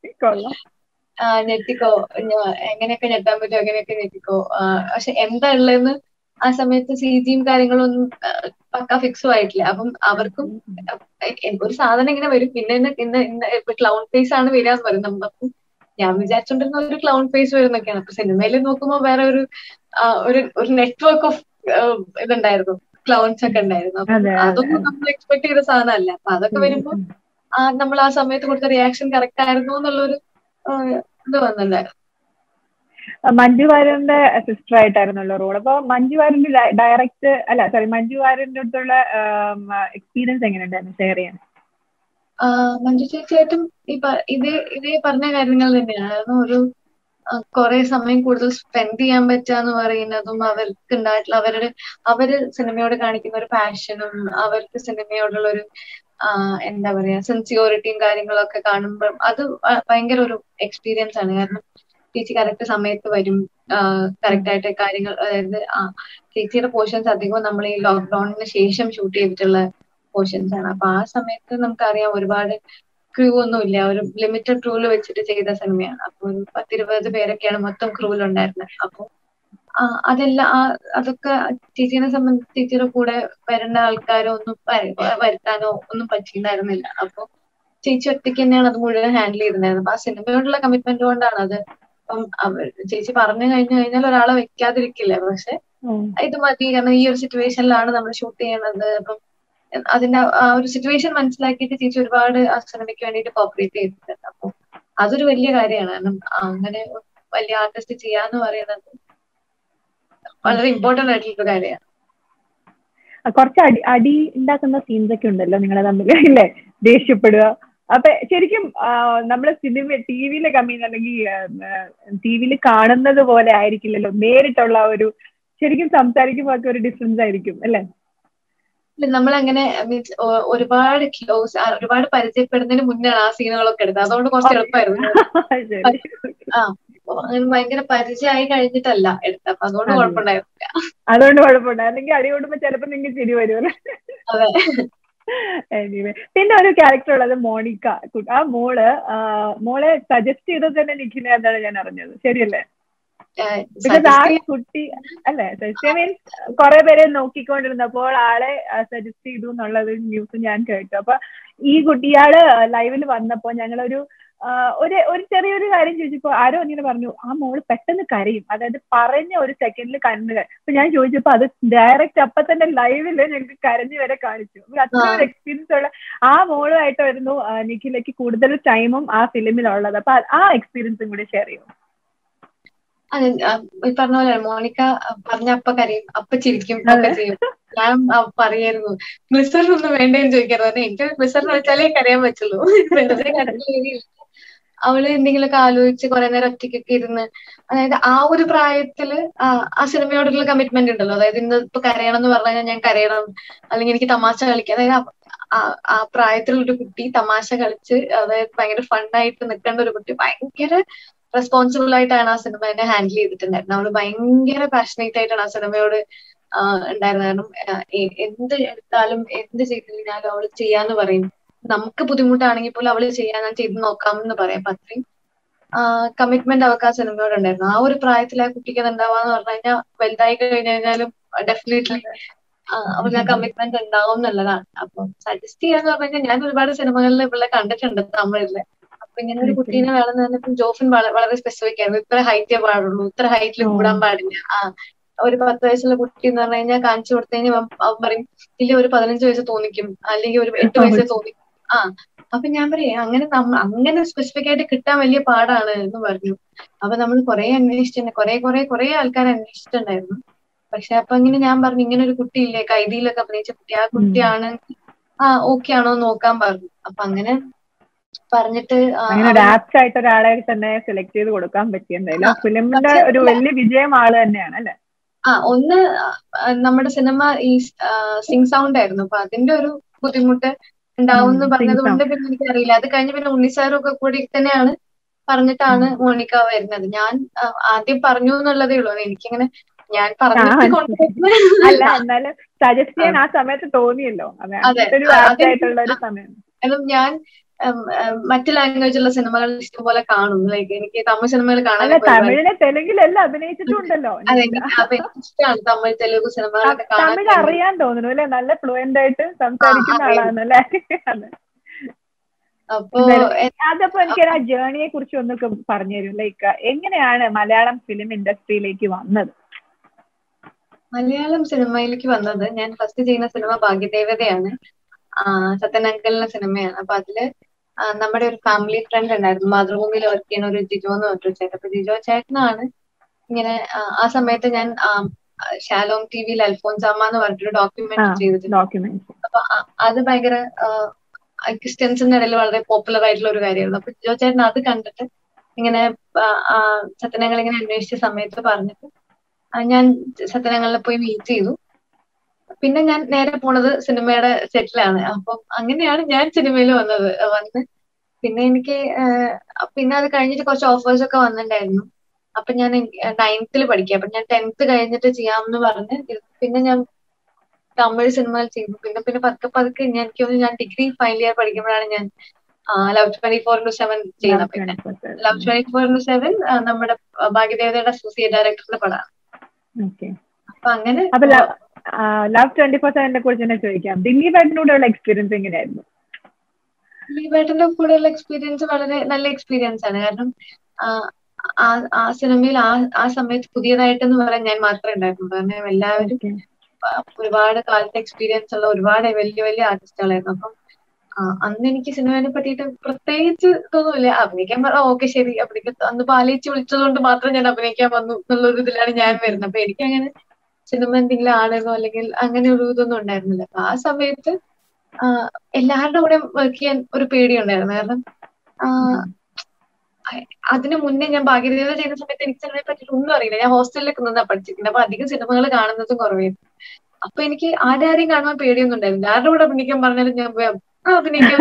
ഞെട്ടിക്കോ എങ്ങനെയൊക്കെ ഞെട്ടാൻ പറ്റുമോ എങ്ങനെയൊക്കെ ഞെട്ടിക്കോ പക്ഷെ എന്താ ഉള്ളതെന്ന് ആ സമയത്ത് സി ജിയും കാര്യങ്ങളൊന്നും പക്ക ഫിക്സും ആയിട്ടില്ല അപ്പം അവർക്കും ഒരു സാധനം ഇങ്ങനെ വരും പിന്നെ ഇന്ന് ഇന്ന് ഇപ്പൊ ക്ലൗൺ ഫേസ് ആണ് വരിക എന്ന് പറയും നമുക്ക് ഞാൻ വിചാരിച്ചോണ്ടിരുന്ന ഒരു ക്ലൗൺ ഫേസ് വരുന്നൊക്കെയാണ് അപ്പൊ സിനിമയിൽ നോക്കുമ്പോൾ വേറെ ഒരു ഒരു ഒരു നെറ്റ്വർക്ക് ഓഫ് ഇതുണ്ടായിരുന്നു ക്ലൗൺസ് ഒക്കെ ഉണ്ടായിരുന്നു അപ്പൊ അതൊന്നും നമ്മൾ എക്സ്പെക്ട് ചെയ്ത സാധനമല്ല അപ്പൊ അതൊക്കെ വരുമ്പോ ആ നമ്മൾ ആ സമയത്ത് കൊടുത്ത റിയാക്ഷൻ കറക്റ്റ് ആയിരുന്നു എന്നുള്ളൊരു ഇത് വന്നിട്ടുണ്ടായിരുന്നു മഞ്ജു വാര്യന്റെ സിസ്റ്റർ ആയിട്ടായിരുന്നല്ലോ റോൾ അപ്പൊ മഞ്ജു വാര്യന്റെ ഡയറക്റ്റ് അല്ല സോറി മഞ്ജു വാര്യന്റെ അടുത്തുള്ള എക്സ്പീരിയൻസ് എങ്ങനെയുണ്ടായിരുന്നു ഷെയർ ചെയ്യാൻ മഞ്ജു ചേച്ചിയായിട്ടും ഈ ഇതേ ഇതേ പറഞ്ഞ കാര്യങ്ങൾ തന്നെയാണ് ഒരു കുറെ സമയം കൂടുതൽ സ്പെൻഡ് ചെയ്യാൻ പറ്റുക എന്ന് പറയുന്നതും അവർക്ക് ഉണ്ടായിട്ടുള്ള അവരുടെ അവര് സിനിമയോട് കാണിക്കുന്ന ഒരു പാഷനും അവർക്ക് സിനിമയോടുള്ള ഒരു എന്താ പറയാ സിൻസിയോറിറ്റിയും കാര്യങ്ങളൊക്കെ കാണുമ്പോൾ അത് ഭയങ്കര ഒരു എക്സ്പീരിയൻസ് ആണ് കാരണം ചേച്ചി കറക്റ്റ് സമയത്ത് വരും കറക്റ്റ് ആയിട്ട് കാര്യങ്ങൾ അതായത് ചേച്ചിയുടെ പോർഷൻസ് അധികവും നമ്മൾ ഈ ലോക്ക്ഡൌണിന് ശേഷം ഷൂട്ട് ചെയ്തിട്ടുള്ള പോർഷൻസ് ആണ് അപ്പൊ ആ സമയത്ത് നമുക്കറിയാം ഒരുപാട് ക്രൂ ഒന്നും ഇല്ല ഒരു ലിമിറ്റഡ് ക്രൂവിൽ വെച്ചിട്ട് ചെയ്ത സിനിമയാണ് അപ്പൊ ഒരു പത്തിരുപത് പേരൊക്കെയാണ് മൊത്തം ക്രൂവിൽ ഉണ്ടായിരുന്നത് അപ്പൊ അതെല്ലാം അതൊക്കെ ചേച്ചീനെ സംബന്ധിച്ച് ചേച്ചിയുടെ കൂടെ വരേണ്ട ആൾക്കാരോ ഒന്നും വരുത്താനോ ഒന്നും പറ്റിയിട്ടുണ്ടായിരുന്നില്ല അപ്പൊ ചേച്ചി ഒറ്റയ്ക്ക് തന്നെയാണ് അത് മുഴുവൻ ഹാൻഡിൽ ചെയ്തിട്ടുണ്ടായിരുന്നത് അപ്പൊ ആ സിനിമയോടുള്ള കമ്മിറ്റ്മെന്റ് കൊണ്ടാണ് അത് അപ്പം ചേച്ചി പറഞ്ഞു കഴിഞ്ഞു കഴിഞ്ഞാൽ ഒരാളെ വെക്കാതിരിക്കില്ല പക്ഷെ ഇത് മതി കാരണം ഈ ഒരു സിറ്റുവേഷനിലാണ് നമ്മൾ ഷൂട്ട് ചെയ്യണത് അപ്പം അതിന്റെ ആ ഒരു സിറ്റുവേഷൻ മനസ്സിലാക്കിയിട്ട് ചേച്ചി ഒരുപാട് ആ സിനിമയ്ക്ക് വേണ്ടിയിട്ട് കോപ്പറേറ്റ് ചെയ്തിട്ടുണ്ട് അപ്പൊ അതൊരു വലിയ കാര്യമാണ് കാരണം അങ്ങനെ വലിയ ആർട്ടിസ്റ്റ് ചെയ്യാന്ന് പറയുന്നത് വളരെ ഇമ്പോർട്ടന്റ് ആയിട്ടുള്ള കാര്യമാണ് കുറച്ച് അടി അടി ഉണ്ടാക്കുന്ന സീൻസ് ഒക്കെ ഉണ്ടല്ലോ നിങ്ങളെ തമ്മിൽ ഇല്ലേ ദേഷ്യപ്പെടുക അപ്പൊ ശരിക്കും നമ്മള് സിനിമ ടി വിയിലെ കമ്മീൻ അല്ലെങ്കിൽ ടി വിയിൽ കാണുന്നത് പോലെ ആയിരിക്കില്ലല്ലോ നേരിട്ടുള്ള ഒരു ശരിക്കും സംസാരിക്കുമ്പോൾ ഒക്കെ ഒരു ഡിഫറൻസ് ആയിരിക്കും അല്ലേ നമ്മൾ അങ്ങനെ മീൻസ് ഒരുപാട് ക്ലോസ് ഒരുപാട് പരിചയപ്പെടുന്നതിന് മുന്നാണ് ആ സീനുകളൊക്കെ എടുത്തത് അതുകൊണ്ട് കുറച്ച് എളുപ്പമായിരുന്നു ആ അങ്ങനെ ഭയങ്കര പരിചയമായി കഴിഞ്ഞിട്ടല്ല എടുത്തത് അപ്പൊ അതുകൊണ്ട് കുഴപ്പമുണ്ടായിരുന്നില്ല അതുകൊണ്ട് കുഴപ്പമുണ്ടായി അല്ലെങ്കിൽ അടി കൂടുമ്പോ ചിലപ്പോ നിങ്ങൾക്ക് ചിരി വരുമല്ലോ അതെ എനിവേ പിന്നെ ഒരു ക്യാരക്ടർ ഉള്ളത് മോണിക്ക ആ മോള് മോളെ സജസ്റ്റ് ചെയ്തത് തന്നെ നിഖില എന്നാണ് ഞാൻ അറിഞ്ഞത് ശരിയല്ലേ ബിക്കോസ് ആ കുട്ടി അല്ലെ സജസ്റ്റ് മീൻസ് കുറെ പേരെ നോക്കിക്കൊണ്ടിരുന്നപ്പോൾ ആളെ സജസ്റ്റ് ചെയ്തു എന്നുള്ളത് ന്യൂസ് ഞാൻ കേട്ടു അപ്പൊ ഈ കുട്ടിയാള് ലൈവിൽ വന്നപ്പോ ഞങ്ങളൊരു ഒരു ഒരു ചെറിയൊരു കാര്യം ചോദിച്ചപ്പോ ആരോ ഇങ്ങനെ പറഞ്ഞു ആ മോള് പെട്ടെന്ന് കരയും അതായത് പറഞ്ഞ ഒരു സെക്കൻഡിൽ കണ്ണ് അപ്പൊ ഞാൻ ചോദിച്ചപ്പോ അത് ഡയറക്റ്റ് അപ്പൊ തന്നെ ലൈവില് ഞങ്ങൾക്ക് കരഞ്ഞു വരെ കാണിച്ചു അത്ര ഒരു എക്സ്പീരിയൻസ് ഉള്ള ആ മോളുമായിട്ടായിരുന്നു നിഖിലേക്ക് കൂടുതൽ ടൈമും ആ ഫിലിമിലുള്ളത് അപ്പൊ ആ എക്സ്പീരിയൻസും കൂടി ഷെയർ ചെയ്യും അതെ ഈ പറഞ്ഞ പോലെ മോണിക്ക പറഞ്ഞ അപ്പ കരയും അപ്പ ചിരിക്കും ഒക്കെ ചെയ്യും ഞാൻ പറയായിരുന്നു ഗ്ലിസറിൻ ഒന്നും വേണ്ടേന്ന് ചോദിക്കാറ് എനിക്ക് ഗ്ലിസറിൻ വെച്ചാലേ കരയാൻ പറ്റുള്ളൂ വെറുതെ കരഞ്ഞില്ലെങ്കിൽ അവള് എന്തെങ്കിലുമൊക്കെ ആലോചിച്ച് കുറെ നേരം ഒറ്റയ്ക്കൊക്കെ ഇരുന്ന് അതായത് ആ ഒരു പ്രായത്തില് ആ സിനിമയോടുള്ള കമ്മിറ്റ്മെന്റ് ഉണ്ടല്ലോ അതായത് ഇന്ന് ഇപ്പൊ കരയണം എന്ന് പറഞ്ഞു കഴിഞ്ഞാൽ ഞാൻ കരയണം അല്ലെങ്കിൽ എനിക്ക് തമാശ കളിക്കാം അതായത് ആ പ്രായത്തിലുള്ള ഒരു കുട്ടി തമാശ കളിച്ച് അതായത് ഭയങ്കര ഫണ്ണായിട്ട് നിൽക്കേണ്ട ഒരു കുട്ടി ഭയങ്കര റെസ്പോൺസിബിൾ ആയിട്ടാണ് ആ സിനിമ എന്നെ ഹാൻഡിൽ ചെയ്തിട്ടുണ്ടായിരുന്നത് അവള് ഭയങ്കര പാഷനേറ്റ് ആയിട്ടാണ് ആ സിനിമയോട് ഉണ്ടായിരുന്നത് കാരണം എന്ത് എടുത്താലും എന്ത് ചെയ്തു കഴിഞ്ഞാലും അവള് ചെയ്യാന്ന് പറയും നമുക്ക് ബുദ്ധിമുട്ടാണെങ്കിൽ പോലും അവള് ചെയ്യാൻ ഞാൻ ചെയ്ത് നോക്കാം എന്ന് പറയാം അപ്പൊ അത്രയും കമ്മിറ്റ്മെന്റ് അവർക്ക് ആ സിനിമയോട് ഉണ്ടായിരുന്നു ആ ഒരു പ്രായത്തിൽ ആ കുട്ടിക്ക് അത് ഉണ്ടാവാന്ന് പറഞ്ഞു കഴിഞ്ഞാൽ വലുതായി കഴിഞ്ഞു കഴിഞ്ഞാലും ഡെഫിനറ്റ്ലി അവർക്ക് ആ കമ്മിറ്റ്മെന്റ് ഉണ്ടാവും എന്നുള്ളതാണ് അപ്പൊ സജസ്റ്റ് ചെയ്യാന്ന് പറഞ്ഞു കഴിഞ്ഞാൽ ഞാൻ ഒരുപാട് സിനിമകളിൽ ഇവിടെ കണ്ടിട്ടുണ്ട് തമിഴില് അപ്പൊ ഇങ്ങനെ ഒരു കുട്ടീനെ വേണമെന്ന് പറഞ്ഞപ്പോൾ ജോഫിൻ വളരെ സ്പെസിഫിക് ആയിരുന്നു ഇത്ര ഹൈറ്റേ പാടുള്ളൂ ഇത്ര ഹൈറ്റിൽ കൂടാൻ പാടില്ല ആ ഒരു പത്ത് വയസ്സുള്ള കുട്ടി എന്ന് പറഞ്ഞു കഴിഞ്ഞാൽ കാണിച്ചു കൊടുത്തു കഴിഞ്ഞാൽ അവൻ പറയും ഇല്ല ഒരു പതിനഞ്ച് വയസ്സ് തോന്നിക്കും അല്ലെങ്കിൽ ഒരു എട്ട് വയസ്സ് തോന്നിക്കും ആ അപ്പൊ ഞാൻ പറയാം അങ്ങനെ അങ്ങനെ സ്പെസിഫിക് ആയിട്ട് കിട്ടാൻ വലിയ പാടാണ് എന്ന് പറഞ്ഞു അപ്പൊ നമ്മൾ കുറെ അന്വേഷിച്ചിട്ടുണ്ട് കുറെ കുറെ കുറെ ആൾക്കാർ അന്വേഷിച്ചിട്ടുണ്ടായിരുന്നു പക്ഷെ അപ്പൊ ഇങ്ങനെ ഞാൻ പറഞ്ഞു ഇങ്ങനെ ഒരു കുട്ടിയില്ലേ കൈദിയിലൊക്കെ അഭിനയിച്ച കുട്ടി ആ കുട്ടിയാണ് ആ ഓക്കെ ആണോ നോക്കാൻ പറഞ്ഞു അപ്പൊ അങ്ങനെ പറഞ്ഞിട്ട് അങ്ങനെ ഒരു ആപ്റ്റ് ആയിട്ട് ഒരാളെ തന്നെ സെലക്ട് ചെയ്ത് കൊടുക്കാൻ പറ്റി എന്തായാലും ഫിലിമിന്റെ ഒരു വലിയ വിജയം ആള് തന്നെയാണ് അല്ലെ ആ ഒന്ന് നമ്മുടെ സിനിമ ഈ സിംഗ് സൗണ്ട് ആയിരുന്നു അപ്പൊ അതിന്റെ ഒരു ബുദ്ധിമുട്ട് ഉണ്ടാവും എന്ന് പറഞ്ഞത് കൊണ്ട് പിന്നെ എനിക്കറിയില്ല അത് കഴിഞ്ഞ് പിന്നെ ഉണ്ണിസാറും ഒക്കെ കൂടി തന്നെയാണ് പറഞ്ഞിട്ടാണ് മോണിക്ക വരുന്നത് ഞാൻ ആദ്യം പറഞ്ഞു എന്നുള്ളതേ ഉള്ളൂ എനിക്കിങ്ങനെ ഞാൻ പറഞ്ഞിട്ട് അല്ല എന്നാലും സജസ്റ്റ് ചെയ്യാൻ ആ സമയത്ത് തോന്നിയല്ലോ ഒരു ആയിട്ടുള്ള ഒരു സമയം കാരണം ഞാൻ മറ്റു ലാംഗ്വേജുള്ള സിനിമകൾ ഇഷ്ടംപോലെ കാണും ലൈക്ക് എനിക്ക് തമിഴ് സിനിമകൾ കാണാൻ തമിഴിലെ തെലുങ്കിലെല്ലാം അഭിനയിച്ചിട്ടുണ്ടല്ലോ അതെ അപ്പൊ ഇഷ്ടമാണ് തമിഴ് തെലുഗു സിനിമകളൊക്കെ തമിഴ് അറിയാൻ തോന്നുന്നു അല്ലെ നല്ല ഫ്ലുവന്റ് ആയിട്ട് സംസാരിക്കുന്ന ആളാണ് അല്ലെ അപ്പോ അതപ്പോ എനിക്ക് ആ ജേണിയെ കുറിച്ച് ഒന്നൊക്കെ പറഞ്ഞു തരും ലൈക്ക് എങ്ങനെയാണ് മലയാളം ഫിലിം ഇൻഡസ്ട്രിയിലേക്ക് വന്നത് മലയാളം സിനിമയിലേക്ക് വന്നത് ഞാൻ ഫസ്റ്റ് ചെയ്യുന്ന സിനിമ ഭാഗ്യദേവതയാണ് സത്യനങ്കലിന്റെ സിനിമയാണ് അപ്പൊ അതില് നമ്മുടെ ഒരു ഫാമിലി ഫ്രണ്ട് ഉണ്ടായിരുന്നു മാതൃഭൂമിയിൽ വർക്ക് ചെയ്യുന്ന ഒരു ജിജോ എന്ന് പറഞ്ഞൊരു ചേട്ടൻ അപ്പൊ ജിജോ ചേട്ടനാണ് ഇങ്ങനെ ആ സമയത്ത് ഞാൻ ഷാലോം ടി വിയിൽ അൽഫോൻസാമ എന്ന് പറഞ്ഞിട്ടൊരു ഡോക്യുമെന്റ് ചെയ്തിട്ടുണ്ട് അപ്പൊ അത് ഭയങ്കര ക്രിസ്ത്യൻസിന്റെ ഇടയിൽ വളരെ പോപ്പുലർ ആയിട്ടുള്ള ഒരു കാര്യമായിരുന്നു അപ്പൊ ജിജോ ചേട്ടൻ അത് കണ്ടിട്ട് ഇങ്ങനെ സത്യനങ്ങൾ ഇങ്ങനെ അന്വേഷിച്ച സമയത്ത് പറഞ്ഞിട്ട് ഞാൻ സത്യനങ്ങളിൽ പോയി മീറ്റ് ചെയ്തു പിന്നെ ഞാൻ നേരെ പോണത് സിനിമയുടെ സെറ്റിലാണ് അപ്പം അങ്ങനെയാണ് ഞാൻ സിനിമയിൽ വന്നത് വന്ന് പിന്നെ എനിക്ക് പിന്നെ അത് കഴിഞ്ഞിട്ട് കുറച്ച് ഓഫേഴ്സ് ഒക്കെ വന്നിട്ടുണ്ടായിരുന്നു അപ്പൊ ഞാൻ നയൻത്തിൽ പഠിക്കുക അപ്പൊ ഞാൻ ടെൻത്ത് കഴിഞ്ഞിട്ട് ചെയ്യാമെന്ന് പറഞ്ഞ് പിന്നെ ഞാൻ തമിഴ് സിനിമകൾ ചെയ്തു പിന്നെ പിന്നെ പതുക്കെ പതുക്കെ ഞാൻ എനിക്ക് തോന്നുന്നു ഞാൻ ഡിഗ്രി ഫൈനൽ ഇയർ പഠിക്കുമ്പോഴാണ് ഞാൻ love twenty four into seven ചെയ്യുന്നത് പിന്നെ love twenty four into seven നമ്മുടെ ഭാഗ്യദേവതയുടെ അസോസിയേറ്റ് ഡയറക്ടറുടെ പടമാണ് അപ്പൊ അങ്ങനെ ലവ് ട്വന്റി ഫോർ സെവനെ കുറിച്ച് തന്നെ ചോദിക്കാം ദിലീപ് ഏട്ടനോടുള്ള എക്സ്പീരിയൻസ് എങ്ങനെയായിരുന്നു ദിലീപേട്ടന്റെ കൂടെയുള്ള എക്സ്പീരിയൻസ് വളരെ നല്ല എക്സ്പീരിയൻസ് ആണ് കാരണം ആ സിനിമയിൽ ആ ആ സമയത്ത് പുതിയതായിട്ടെന്ന് പറയാൻ ഞാൻ മാത്രമേ ഉണ്ടായിരുന്നുള്ളൂ കാരണം എല്ലാവരും ഒരുപാട് കാലത്തെ എക്സ്പീരിയൻസ് ഉള്ള ഒരുപാട് വലിയ വലിയ ആർട്ടിസ്റ്റുകളായിരുന്നു അപ്പം അന്ന് എനിക്ക് സിനിമയെ പറ്റിയിട്ട് പ്രത്യേകിച്ച് തോന്നുന്നില്ല അഭിനയിക്കാൻ പറ ഓക്കെ ശരി അഭിനയിക്കാൻ അന്ന് പാലിച്ച് വിളിച്ചതുകൊണ്ട് മാത്രം ഞാൻ അഭിനയിക്കാൻ വന്നു എന്നുള്ള ഒരു ഇതിലാണ് ഞാൻ വരുന്നത് അപ്പൊ എനിക്ക് അങ്ങനെ സിനിമ എന്തെങ്കിലും ആണെന്നോ അല്ലെങ്കിൽ അങ്ങനെ ഒരു ഇതൊന്നും ഉണ്ടായിരുന്നില്ല അപ്പൊ ആ സമയത്ത് എല്ലാവരുടെ കൂടെ വർക്ക് ചെയ്യാൻ ഒരു പേടിയുണ്ടായിരുന്നു കാരണം അതിനു മുന്നേ ഞാൻ ഭാഗ്യദേവത ചെയ്യുന്ന സമയത്ത് എനിക്ക് സിനിമയെ പറ്റിയിട്ട് ഒന്നും അറിയില്ല ഞാൻ ഹോസ്റ്റലിലൊക്കെ നിന്നാ പഠിച്ചിട്ടുണ്ട് അപ്പൊ അധികം സിനിമകൾ കാണുന്നതും കുറവായിരുന്നു അപ്പൊ എനിക്ക് ആരാരെയും കാണുവാൻ പേടിയൊന്നും ഉണ്ടായിരുന്നില്ല ആരുടെ കൂടെ അഭിനയിക്കാൻ പറഞ്ഞാലും ഞാൻ പോയി അഭിനയിക്കാൻ